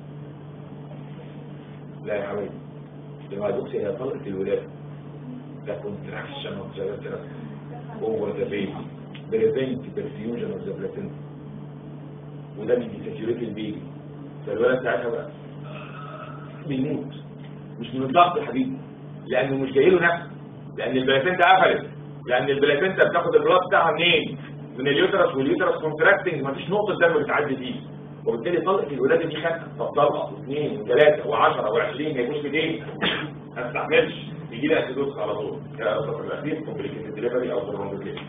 لا يا حبيبي الهايبوكسيا هي طلقة الولادة the contraction of the uterus over the baby prevent perfusion of the placenta وده بيساتيوريت البيبي فالولد ساعتها بقى بيموت مش من الضغط يا حبيبي لانه مش جاي له نفس لان البلاسينتا قفلت لان البلاسينتا بتاخد البلاد بتاعها منين من اليوترس واليوترس كونتراكتنج مفيش نقطه دم بتعدي فيه وبالتالي طلقه الولاده دي خدت طب طلقه واثنين وثلاثه و10 و20 ما يجوش 200 ما تستحملش يجي لي اسيدوز على طول يا السطر الاخير كومبليكيتد ديليفري او برونكيتد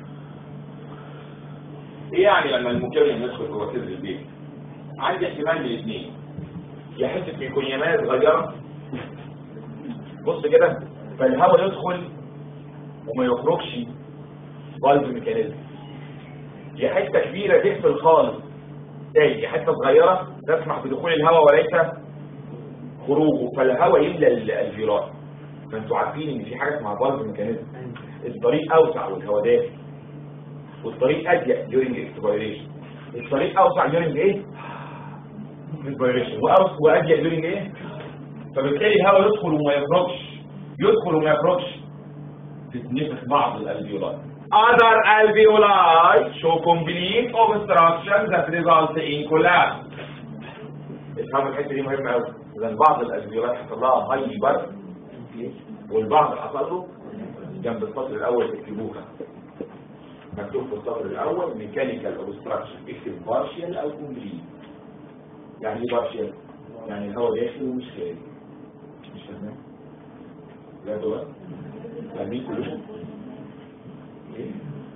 ايه يعني لما المكون يدخل جوه صدر البيت عندي احتمال من الاثنين يا حته ميكونيامات صغيره بص كده فالهواء يدخل وما يخرجش فالف ميكانيزم يا حته كبيره تقفل خالص تاني يا حته صغيره تسمح بدخول الهواء وليس خروجه فالهواء يملى ال- الفيرات فانتوا عارفين ان في حاجه اسمها فالف ميكانيزم الطريق اوسع والهواء داخل والطريق اضيق during expiration الطريق اوسع during ايه expiration وأوس- واضيق during ايه فبالتالي الهواء يدخل وما يخرجش يدخل وما يخرجش تتنفخ بعض الالفيولاي other alveoli show complete obstruction that results in collapse افهموا الحته دي مهمه قوي لان بعض الالفيولاي حصل لها هايبر والبعض حصل له جنب السطر الاول تكتبوها مكتوب في السطر الاول ميكانيكال اوبستراكشن اكتب بارشال او كومبليت يعني ايه بارشال يعني الهواء داخل ومش خارج مش فاهمين لا دول فاهمين كلهم ايه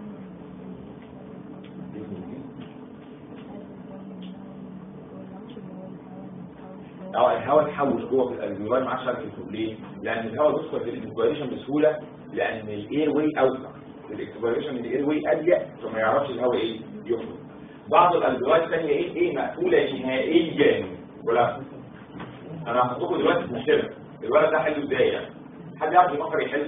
اه الهواء اتحوش جوه في الالفيولاي مع شركه ليه؟ لان الهواء بيدخل في الاكسبيريشن بسهوله لان الاير واي اوسع الاكسبيريشن الاير واي اضيق فما يعرفش الهواء ايه يخرج بعض الالفيولاي الثانيه ايه ايه مقفوله نهائيا ولا انا هحط لكم دلوقتي في مشكله الولد ده حله ازاي يعني حد يعرف يفكر يحل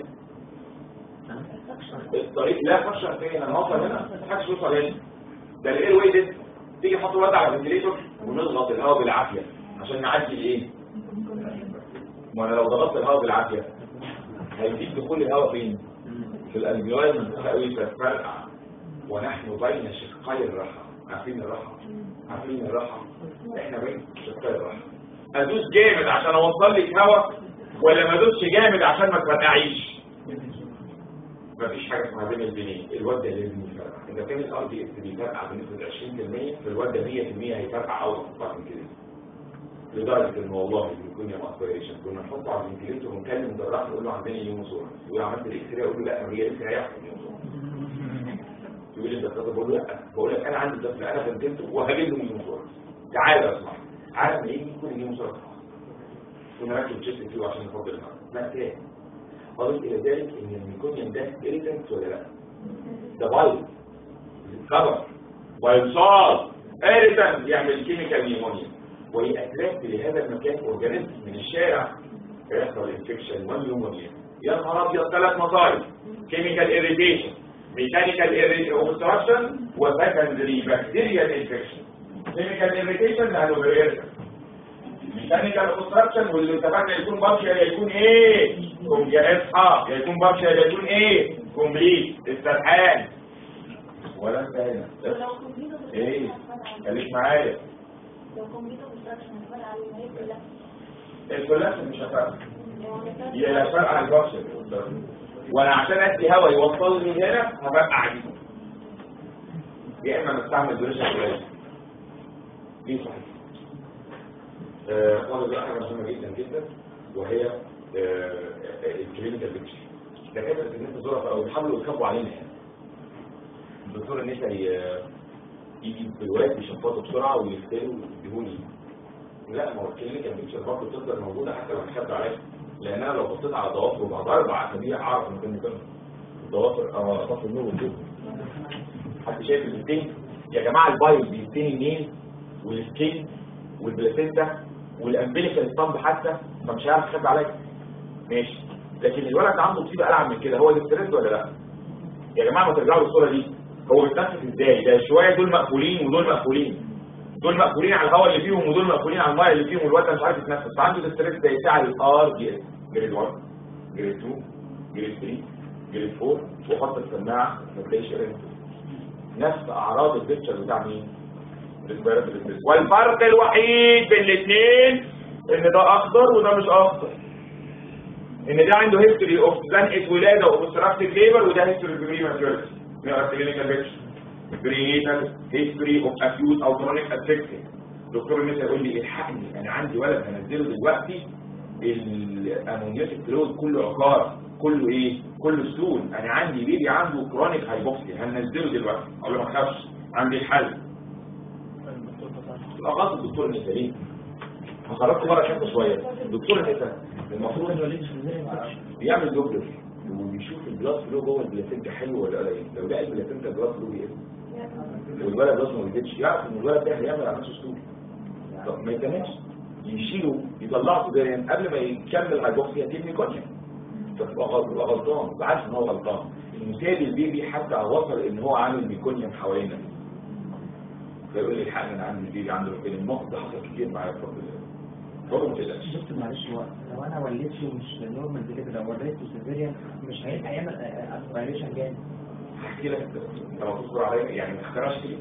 الطريق لا فشل فين انا هوصل هنا ما حدش يوصل هنا ده الاير واي ده تيجي تحط الولد على الفنتليتور ونضغط الهواء بالعافيه عشان نعدي الايه ما انا لو ضغطت الهواء بالعافيه هيزيد دخول الهواء فين في الالفيولاي منطقه قوي تتفرقع ونحن بين شقي الرحى عارفين الرحى عارفين الرحى احنا بين شقي الرحى ادوس جامد عشان اوصل لك هواء ولا ما ادوسش جامد عشان ما تفرقعيش مفيش حاجه اسمها بين البنين الواد ده لازم يفرقع اذا كان الار دي اس بيفرقع بنسبه 20% فالواد ده 100% هيفرقع اول اكتر من كده لدرجه ان والله بيكون يوم اسبيريشن كنا نحطه على الفنتليتور ونكلم جراح نقول له عندنا يوم صوره يقول عملت الاكس راي اقول له لا هي لسه هيحصل يوم صوره يقول لي انت بتاخد بقول له لا بقول لك انا عندي طفل انا فنتلته وهجيب له يوم صوره تعالى يا اسمع عارف ما يجي يكون يوم صوره كنا راكب تشيست فيه عشان نفضل الهواء لا تاني اضيف الى ذلك ان الميكونيوم ده اريتنت ولا لا ده بايظ خبر بايظال اريتنت يعمل كيميكال نيمونيا ويأتراكت لهذا المكان اورجانيزم من الشارع يحصل انفكشن ونيومونيا يا نهار ابيض ثلاث مصايب كيميكال اريتيشن ميكانيكال اوبستراكشن وسكندري بكتيريال انفكشن كيميكال اريتيشن ده هلوبريشن ميكانيكال اوبستراكشن واللي اتفقنا يكون بارشال يكون ايه كوم يا اصحى يكون بارشال يكون ايه كومبليت استرحال ولا انت هنا لو كمبيوتر ايه خليك معايا لو كمبيوتر كونستراكشن هتبقى على المية كلها الكولابس مش هفرق يعني هي لا فرق عن البارشال وانا عشان ادي هواء يوصلني هنا هفرقع دي يا اما نستعمل بريشر قليل دي صحيح قال دي حاجه مهمه جدا جدا وهي الكلينيكال بيكتشر دكاتره الناس الظرف او بيحاولوا يركبوا علينا يعني الدكتور النسا يجي بالوقت يشفطوا بسرعه ويغسلوا ويديهوني لا ما هو الكلينيكال بيكتشر برضه بتفضل موجوده حتى لو اتخبى عليها لان انا لو بصيت على ضوافره بعد اربع اسابيع اعرف ان كنا كنا الضوافر اه اطفي النور والجو حد شايف الاثنين يا جماعه البايو بيستني منين والسكين والبلاسينتا والامبليكال ستامب حتى فمش هيعرف يخبي عليا ماشي لكن الولد عنده مصيبه العب من كده هو الاستريس ولا لا يا جماعه ما ترجعوا للصوره دي هو بيتنفس ازاي ده شويه دول مقفولين ودول مقفولين دول مقفولين على الهواء اللي فيهم ودول مقفولين على الميه اللي فيهم والواد ده مش عارف يتنفس فعنده الاستريس ده يساعد الار دي اس جريد 1 جريد 2 جريد 3 جريد 4 وحط السماعه ما تلاقيش رنت نفس اعراض البيكتشر بتاع مين؟ الريسبيراتوري ستريس والفرق الوحيد بين الاثنين ان ده اخضر وده مش اخضر ان ده عنده هيستوري اوف زنقه ولاده اوبستراكتيف ليبر وده هيستوري اوف بريماتوريتي نقرا كلينيكال بيكتشر برينيتال هيستوري اوف اكيوت او كرونيك افكشن دكتور النساء يقول لي الحقني انا عندي ولد هنزله دلوقتي الامونيوتيك فلويد كله عقار كله ايه كله ستول انا عندي بيبي عنده كرونيك هايبوكسيا هننزله دلوقتي اقول له ما تخافش عندي الحل يبقى غلط الدكتور المثالي هخرجكم بره شكله شويه الدكتور المثالي المفروض بيعمل دوبلر وبيشوف البلاس فلو جوه البلاسينتا حلو ولا قليل لو لقى البلاسينتا البلاس فلو بيقل والولد بس ما بيزيدش يعرف ان الولد ده هيعمل على نفسه ستول طب ما يتمش يشيله يطلعه سوداريا قبل ما يكمل هايبوكسيا تبني كونيا فتبقى غلط- يبقى غلطان بعرف ان هو غلطان المثال البيبي حتى وصل ان هو عامل ميكونيوم حوالينا فيقول لي الحق انا عندي بيبي عنده ميكونيوم الموقف ده حصل كتير معايا في الفترة دي. فهو ما تقلقش دكتور معلش هو لو انا ولدته مش نورمال كده لو ولدته سيزيريان مش هيبقى يعمل اسبيريشن جامد هحكي لك انت لو تصبر عليا يعني ما تختارش ليه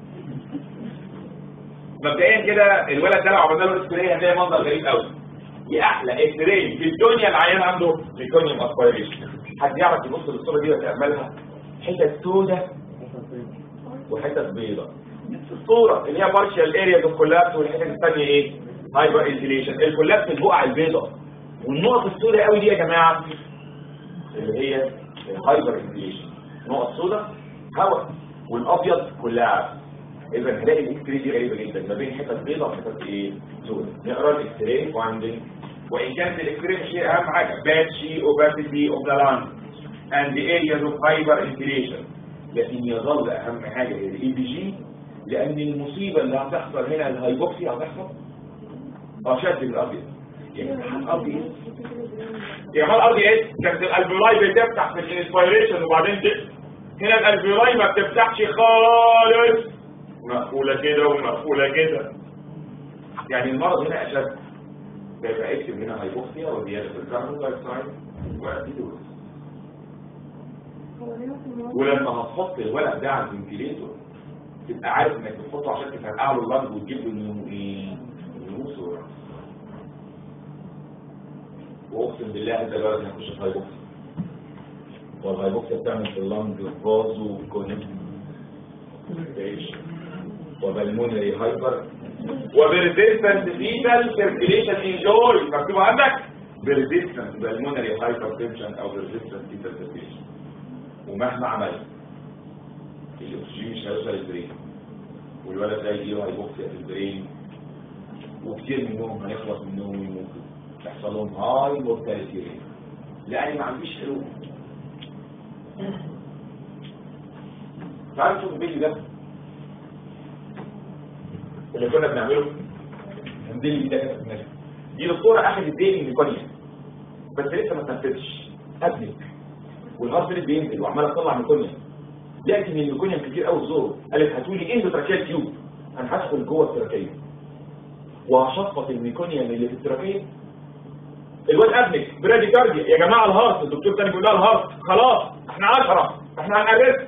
مبدئيا كده الولد ده لو عملنا له اكستراي هتلاقي منظر غريب قوي دي احلى اكستراي في الدنيا العيان عنده ميكونيوم اسبيريشن حد يعرف يبص للصوره دي ويتاملها حتت سودة وحتت بيضاء نفس الصوره اللي هي بارشال اريا اوف كولابس والحتت الثانيه ايه هايبر انفليشن الكولابس البقع البيضاء والنقط السوداء قوي دي يا جماعه اللي هي الهايبر انفليشن نقط سوداء هواء والابيض كلها اذا هنلاقي الاكس راي دي غريبه جدا ما بين حتت بيضاء وحتت ايه سوداء نقرا الاكس راي فايندنج وان كانت الاكس راي مش هي اهم حاجه باتشي اوباسيتي اوف ذا لانج اند areas of hyper inflation لكن يظل اهم حاجه هي الاي بي جي لان المصيبه اللي هتحصل هنا الهايبوكسي هتحصل اشد من الابيض يعني الابيض يا ما الار دي اس كانت الالفيولاي بتفتح في الانسبيريشن وبعدين تقفل هنا الالفيولاي ما بتفتحش خالص مقفوله كده ومقفوله كده يعني المرض هنا اشد بيبقى اكتب هنا هايبوكسيا وزياده في الكربون دايوكسيد واسيدوز ولما هتحط الولد ده على الفنتيليتور تبقى عارف انك بتحطه عشان تفرقع له اللنج وتجيب له النمو ايه النموس والرأس. واقسم بالله ده الولد هيخش في هايبوكسيا والهايبوكسيا بتعمل في اللنج فازو كونكتيشن وبالمونري هايبر وبريزيستنت فيتال سيركيليشن انجوي مكتوب عندك بريزيستنت بالمونري هايبر تنشن او بريزيستنت فيتال سيركيليشن ومهما عملت الاكسجين مش هيوصل البرين والولد ده يجيله هايبوكسيا في البرين وكتير منهم هيخلص منهم ويموتوا يحصل لهم هاي مورتاليتي ريت لان ما عنديش حلول تعالوا نشوف الفيديو ده اللي كنا بنعمله هندلي ده كده في دماغي دي دكتوره اخذت ديلي ميكانيا بس لسه ما تنفذش ابنك والهارت ريت بينزل وعماله تطلع ميكونيا لكن الميكونيا كتير قوي الزور قالت هاتوا لي اندوتراكيال تيوب انا هدخل جوه التراكيه وهشفط الميكونيا اللي في التراكيه الواد ابنك برادي كارديا يا جماعه الهارت الدكتور تاني بيقول لها الهارت خلاص احنا 10 احنا هنقرب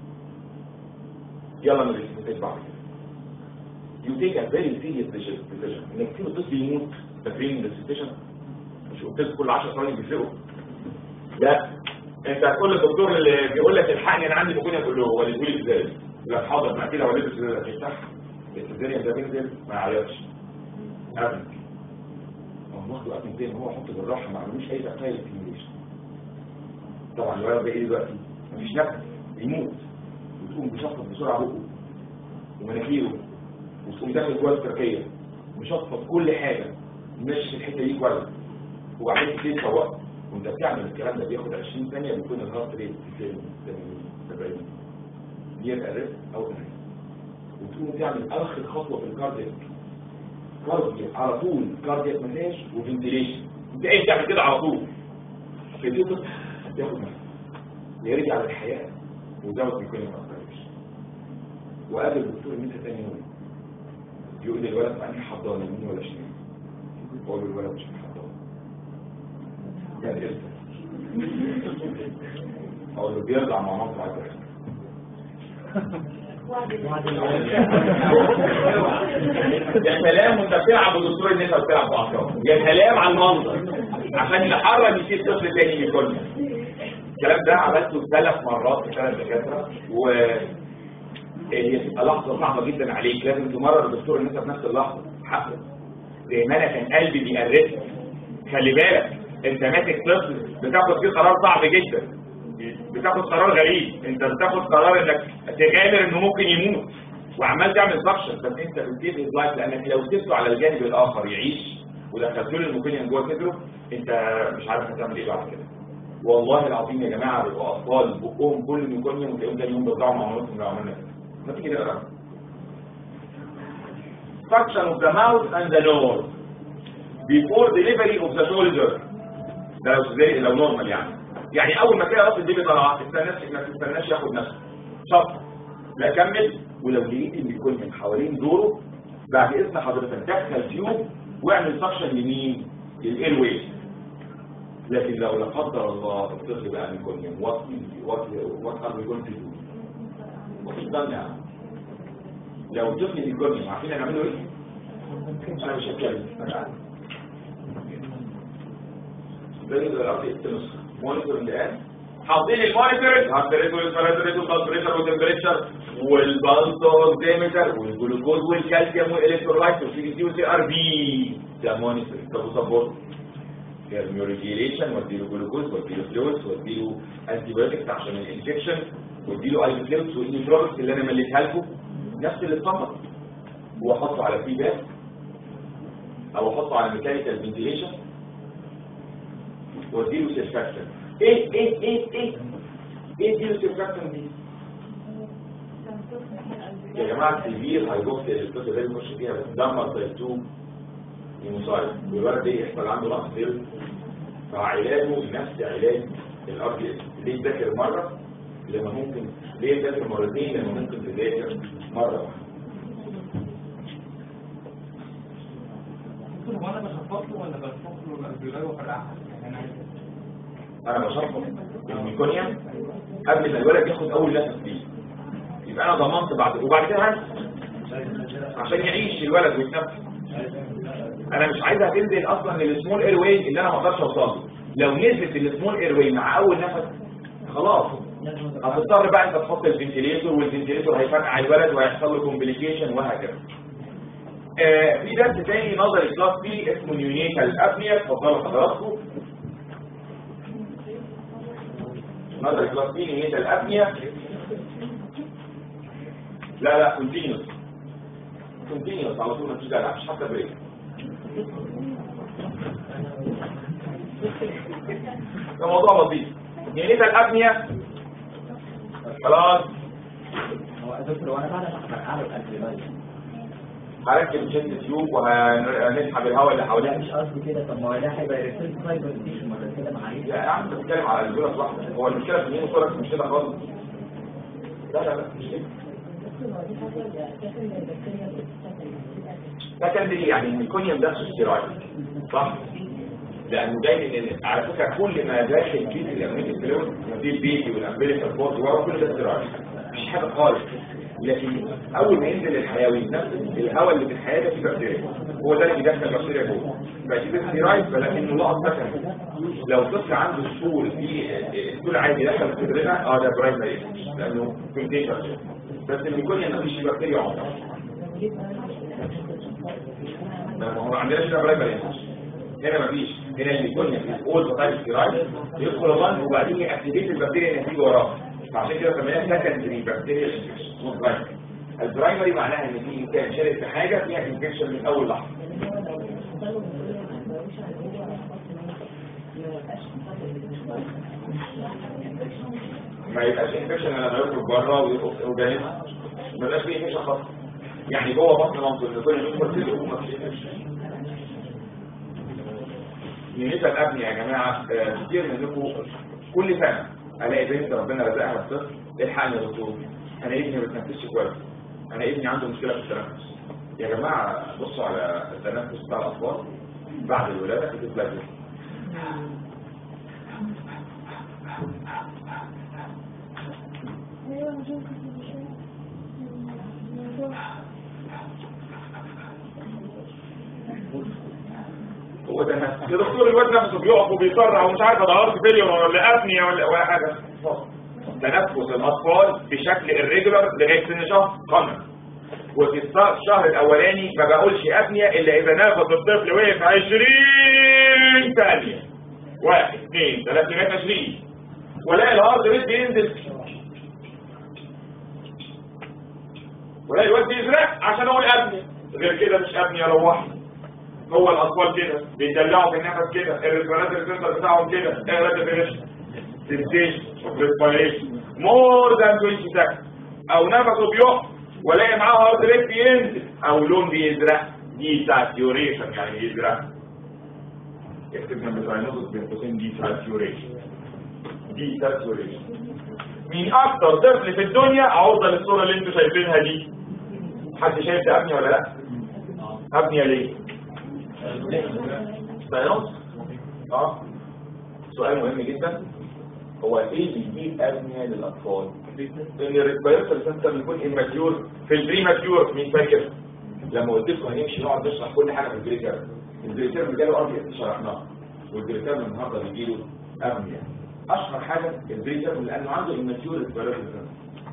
يلا نريد بعد you take a very serious decision انك تسيب الطفل يموت فاكرين السيتيشن مش قلت لكم كل 10 ثواني بيفرقوا لا انت هتقول للدكتور اللي بيقول لك الحقني انا عندي بكونيا تقول له ولده لي ازاي يقول لك حاضر ما كده ولده ازاي تفتح السيزيريان ده بينزل ما يعيطش ابنك هو واخده ابنك زي ما هو حط بالراحه ما عملوش اي تقايل في طبعا الولد ده ايه دلوقتي مفيش نفس يموت وتقوم بشفط بسرعه بقه ومناخيره وتقوم داخل جوه التركيه مشفط كل حاجه ماشي الحته دي كويس وبعدين تبتدي تفوق وانت بتعمل الكلام ده بياخد 20 ثانيه بيكون الهارت ريت 60 70 دي الريست او الريست وتقوم تعمل اخر خطوه في الكاردياك كاردياك على طول كاردياك مساج وفنتيليشن انت ايه بتعمل كده على طول فدي تاخد نفس يرجع للحياه وزود بيكون المساج وقابل الدكتور ميتا تاني يوم يقول لي الولد في انهي حضانه يمين ولا شمال بقول له الولد مش في الحضانه يعني ايه اقول له بيرجع مع مصر على الجرح يا سلام وانت بتلعب ودكتور النساء بتلعب باعصاب يا سلام على المنظر عشان يحرم يسيب طفل تاني ياكلنا الكلام ده عملته ثلاث مرات في ثلاث دكاتره و هي تبقى لحظه صعبه جدا عليك لازم تمرر الدكتور النساء في نفس اللحظه حقه زي ما انا كان قلبي بيقرفني خلي بالك انت ماسك طفل بتاخد فيه قرار صعب جدا بتاخد قرار غريب انت بتاخد قرار انك تغامر انه ممكن يموت وعمال تعمل سكشن بس انت بتسيب هيز لايف لانك لو سبته على الجانب الاخر يعيش ودخلت له الموكينيوم جوه صدره انت مش عارف هتعمل ايه بعد كده والله العظيم يا جماعه بيبقوا اطفال بقهم كل ميكونيوم وتلاقيهم تاني يوم بيرجعوا مع مامتهم لو عملنا كده ما تيجي نقرا Suction of the mouth and the nose before delivery of the shoulder ده لو زي لو نورمال يعني يعني اول ما تلاقي راس البيبي طلع تستناش ما تستناش ياخد نفسه شط لا كمل ولو لقيت ان يكون من حوالين دوره بعد اذن حضرتك دخل تيوب واعمل سكشن يمين للاير ويز لكن لو لا قدر الله الطفل بقى ميكونيوم وات وات وات ار وي جوينج تو دو مفيش ضن يعني لو الطفل ميكونيوم عارفين هنعمل له ايه؟ انا مش هتكلم انا عارف ده الارض التنسخ مونيتور الان حاطين المونيتورز هارتريتو والباراتريتو والبلد والتمبريتشر والبالتوكسيمتر والجلوكوز والكالسيوم والالكترولايت والسي سي والسي ار بي ده مونيتور كابو سبورت ريجيليشن واديله جلوكوز واديله فلويدز واديله انتي بايوتكس عشان الانفكشن واديله ايزوكليبس والانيتروبكس اللي انا مليتها لكم نفس اللي اتفق واحطه على في باك او احطه على ميكانيكال فنتيليشن واديله سيرفاكتن ايه ايه ايه ايه ايه اديله سيرفاكتن دي يا جماعه السيفير هيبص القصه ده يخش فيها بتدمر تايب 2 المصايب والولد ده يحصل عنده نقص سيل فعلاجه نفس علاج الار بي اس ليه تذاكر مره لما ممكن ليه تذاكر مرتين لما ممكن تذاكر مره واحده هو انا بشفط له ولا بشفط له الالفيولاي وافرقعها يعني انا انا بشرحه الميكونيوم قبل ما الولد ياخد اول نفس فيه يبقى انا ضمنت بعد وبعد كده هنسى عشان يعيش الولد ويتنفس انا مش عايزها تنزل اصلا للسمول اير واي اللي انا ما اقدرش اوصل له لو نزلت السمول اير واي مع اول نفس خلاص هتضطر بقى انت تحط الفنتيليتور والفنتيليتور هيفرقع الولد وهيحصل له كومبليكيشن وهكذا آه في درس تاني نظري كلاس بي اسمه نيونيتال ابنيا اتفضلوا حضراتكم نظري كلاس بي نيونيتال ابنيا لا لا كونتينيوس كونتينيوس على طول مفيش دلع مش حتى بريك ده موضوع بسيط نيونيتال ابنيا خلاص هو يا دكتور وانا بعد ما هفرقع له الالفيولاي هركب جيت تيوب وهنسحب الهواء اللي لا حواليها مش قصدي كده طب ما هو ده هيبقى ريسيرش فايبر ستيشن ولا كده معايا يا عم انت بتتكلم على الجولة واحدة هو المشكلة في مين وصولك مش كده خالص لا لا لا مش كده سكندري يعني الميكونيوم ده ستيرويد صح؟ لانه جاي من ال- على فكره كل ما داخل كيس الامريكي فلويد دي البيبي والامبليكال بورت ورا كل ده ستيرويد مش حاجه خالص لكن اول ما ينزل الحيوي نفس الهواء اللي في الحياه ده فيه بكتيريا هو ده اللي بيدخل بكتيريا جوه فدي ستيرويد فلكنه لقط سكندري لو طفل عنده ستول في ستول عادي دخل في صدرنا اه ده برايمري لانه كونتيجن بس الميكونيوم ما فيش بكتيريا عمرها ما هو عندنا هنا برايمري هنا مفيش هنا الميكونيوم اول بطايق ستيرايد يدخل الغن وبعدين يأكتيفيت البكتيريا اللي هتيجي وراه فعشان كده سميناها سكندري بكتيريا انفكشن مش برايمري البرايمري معناها ان في انسان شارك في حاجه فيها انفكشن من اول لحظه ما يبقاش انفكشن لما يخرج بره ويخرج اورجانيزم ما يبقاش فيه انفكشن خالص يعني جوه بطن مامته اللي كل يدخل في الام ما فيش انفكشن نيتها الابني يا جماعه آه، كتير منكم كل سنه الاقي بنت ربنا رزقها بالطفل الحقني يا دكتور انا ابني ما بيتنفسش كويس انا ابني عنده مشكله في التنفس يا جماعه بصوا على التنفس بتاع الاطفال بعد الولاده بتتبدل هو ده نفس يا دكتور الواد نفسه بيقف وبيصرع ومش عارف ده هارت فيلير ولا ابنيا ولا ولا حاجه تنفس الاطفال بشكل الريجولار لغايه سن شهر قمر وفي الص- الشهر الاولاني ما بقولش ابنيا الا اذا نفس الطفل وقف 20 ثانيه واحد اثنين ثلاثة لغاية 20 ولاقي الهارد ريت بينزل ولاقي الواد بيزرق عشان اقول ابني غير كده مش ابني يا روحي هو الاطفال كده بيدلعوا في النفس كده الريسبيراتوري سنتر بتاعهم كده ايه ريسبيريشن سنسيشن ريسبيريشن مور ذان 20 سكند او نفسه بيقف ولاقي معاه هارد ريت بينزل او لون بيزرق دي ساتيوريشن يعني بيزرق اكتب جنب ساينوزس بين قوسين دي ساتيوريشن دي ساتيوريشن مين اكتر طفل في الدنيا عرضه للصوره اللي انتوا شايفينها دي حد شايف ده ابني ولا لا ابني ليه ساينوز اه سؤال مهم جدا هو ايه اللي يجيب ابنيا للاطفال ان الريسبيرتور سنتر يكون اماتيور في البري ماتيور مين فاكر لما قلت لكم هنمشي نقعد نشرح كل حاجه في البريكر البريكر اللي جاله ارض شرحناه والبريكر من النهارده بيجي له ابنيا اشهر حاجه البريكر لانه عنده اماتيور ريسبيرتور سنتر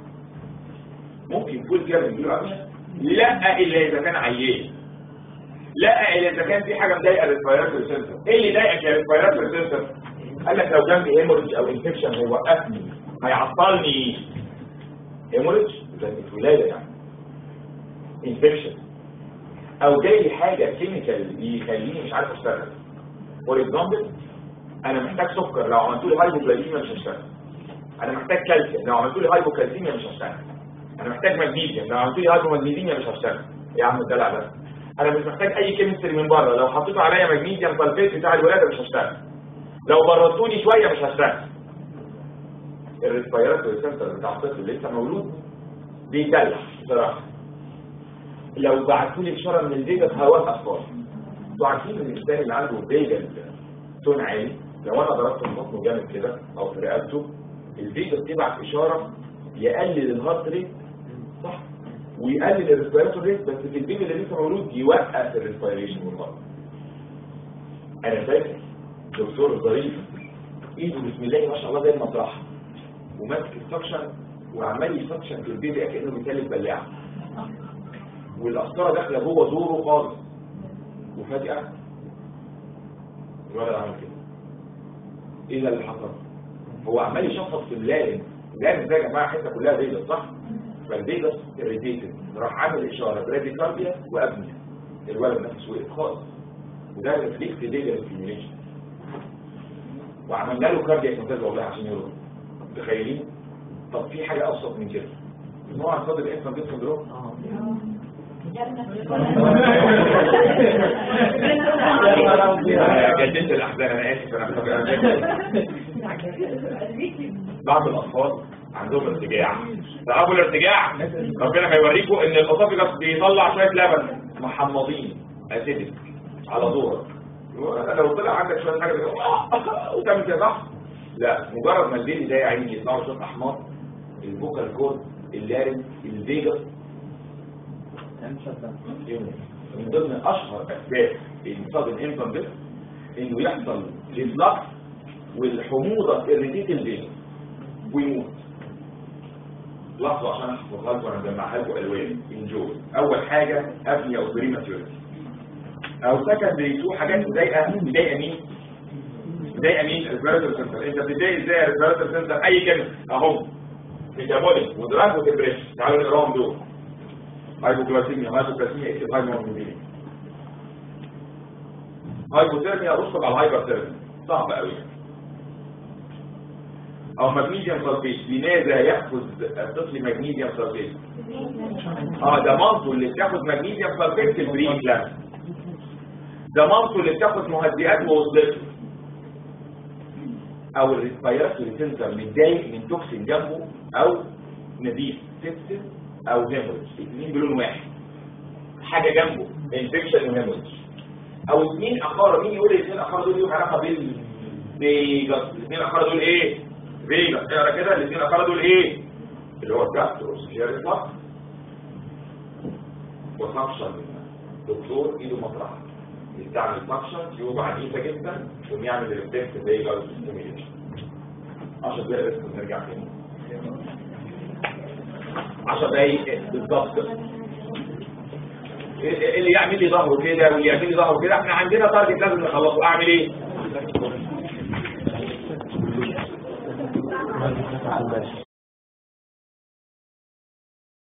ممكن يكون كده بيجي له ابنيا لا الا اذا كان عيان لا الا اذا كان في حاجه مضايقه الريسبيرتور سنتر ايه اللي ضايقك يا ريسبيرتور سنتر قال لك لو جنبي هيموريدج او انفكشن هيوقفني هيعطلني هيموريدج زي الولاده يعني انفكشن او جاي لي حاجه كيميكال يخليني مش عارف اشتغل فور اكزامبل انا محتاج سكر لو عملت لي هايبوجلايسيميا مش هشتغل انا محتاج كالسيوم لو عملت لي هايبوكالسيميا مش هشتغل انا محتاج مغنيسيوم لو عملت لي هايبومغنيسيميا مش هشتغل يا عم الدلع ده انا مش محتاج اي كيمستري من بره لو حطيته عليا مغنيسيوم سلفيت بتاع الولاده مش هشتغل لو بردتوني شويه مش هشتغل الريسبيراتوري سنتر بتاع الطفل اللي لسه مولود بيدلع بصراحه لو بعتوا لي اشاره من الفيجاس هوقف خالص انتوا عارفين ان الانسان اللي عنده فيجاس تون عالي لو انا ضربت في بطنه جامد كده او في رقبته الفيجاس تبعت اشاره يقلل الهارت ريت صح ويقلل الريسبيراتوري ريت بس في البيبي اللي لسه مولود يوقف الريسبيريشن والهارت انا فاكر دكتور ظريف ايده بسم الله ما شاء الله زي المطرحه وماسك السكشن وعمال يسكشن في البيبي كانه بيسلك بلاعه والقسطره داخله جوه زوره خالص وفجاه الولد عمل كده ايه ده اللي حصل هو عمال يشفط في اللازم اللازم ده يا جماعه حته كلها فيجاس صح فالفيجاس اريتيتد راح عامل اشاره براديكارديا وابنيا الولد نفسه وقف خالص وده ريفليكس فيجاس ستيميوليشن وعملنا له كاردياك ممتاز والله عشان يرد متخيلين طب في حاجه ابسط من كده ان هو عن صدر الانسان بيت سندروم جددت الاحزان انا اسف انا بعض الاطفال عندهم ارتجاع فابو الارتجاع ربنا هيوريكم ان الاسوفيجاس بيطلع شويه لبن محمضين اسيدك على دورك لو طلع عندك شويه حاجه وتعمل كده صح لا مجرد ما البيبي ده يا عيني يطلعوا شويه احماض الفوكال كورد اللارنج الفيجاس من ضمن اشهر اسباب انفاض الانفان ده انه يحصل ريفلكس والحموضه الريتيت الفيجاس ويموت لحظه عشان احفظها لكم انا مجمعها لكم الوان انجوي اول حاجه ابني او بريماتيورتي او سكندري تو حاجات مضايقه مضايقه مين مضايقه مين الريسبيراتور سنتر انت بتضايق ازاي الريسبيراتور سنتر اي كلمه اهو ميتابوليك ودراج وديبريشن تعالوا نقراهم دول هايبوجلايسيميا هايبوكالسيميا اكتب هايبوموبيليا هايبوثيرميا اشطب على الهايبرثيرميا صعب قوي او مغنيسيوم سلفيت لماذا ياخذ الطفل مغنيسيوم سلفيت اه ده مامته اللي بتاخد مغنيسيوم سلفيت في البري كلاس ده مامته اللي بتاخد مهدئات ووصلته او الريسبيراتوري سنتر متضايق من توكسين جنبه او نزيف سيبسس او هيموريج الاثنين بلون واحد حاجه جنبه انفكشن وهيموريج او اثنين اخاره مين يقول الاثنين اخاره دول ليهم علاقه بالفيجاس الاثنين اخاره دول ايه فيجاس اقرا كده الاثنين اخاره دول ايه اللي هو الجاستروسكيري فاكس وسكشن دكتور ايده مطرح يستعمل سكشن يوضع عنيفه جدا ويعمل ريفلكس زي جاز ستيميليشن 10 دقايق بس نرجع تاني 10 دقايق بالظبط اللي يعمل لي ظهره كده واللي يعمل لي ظهره كده احنا عندنا تارجت لازم نخلصه اعمل ايه ماشي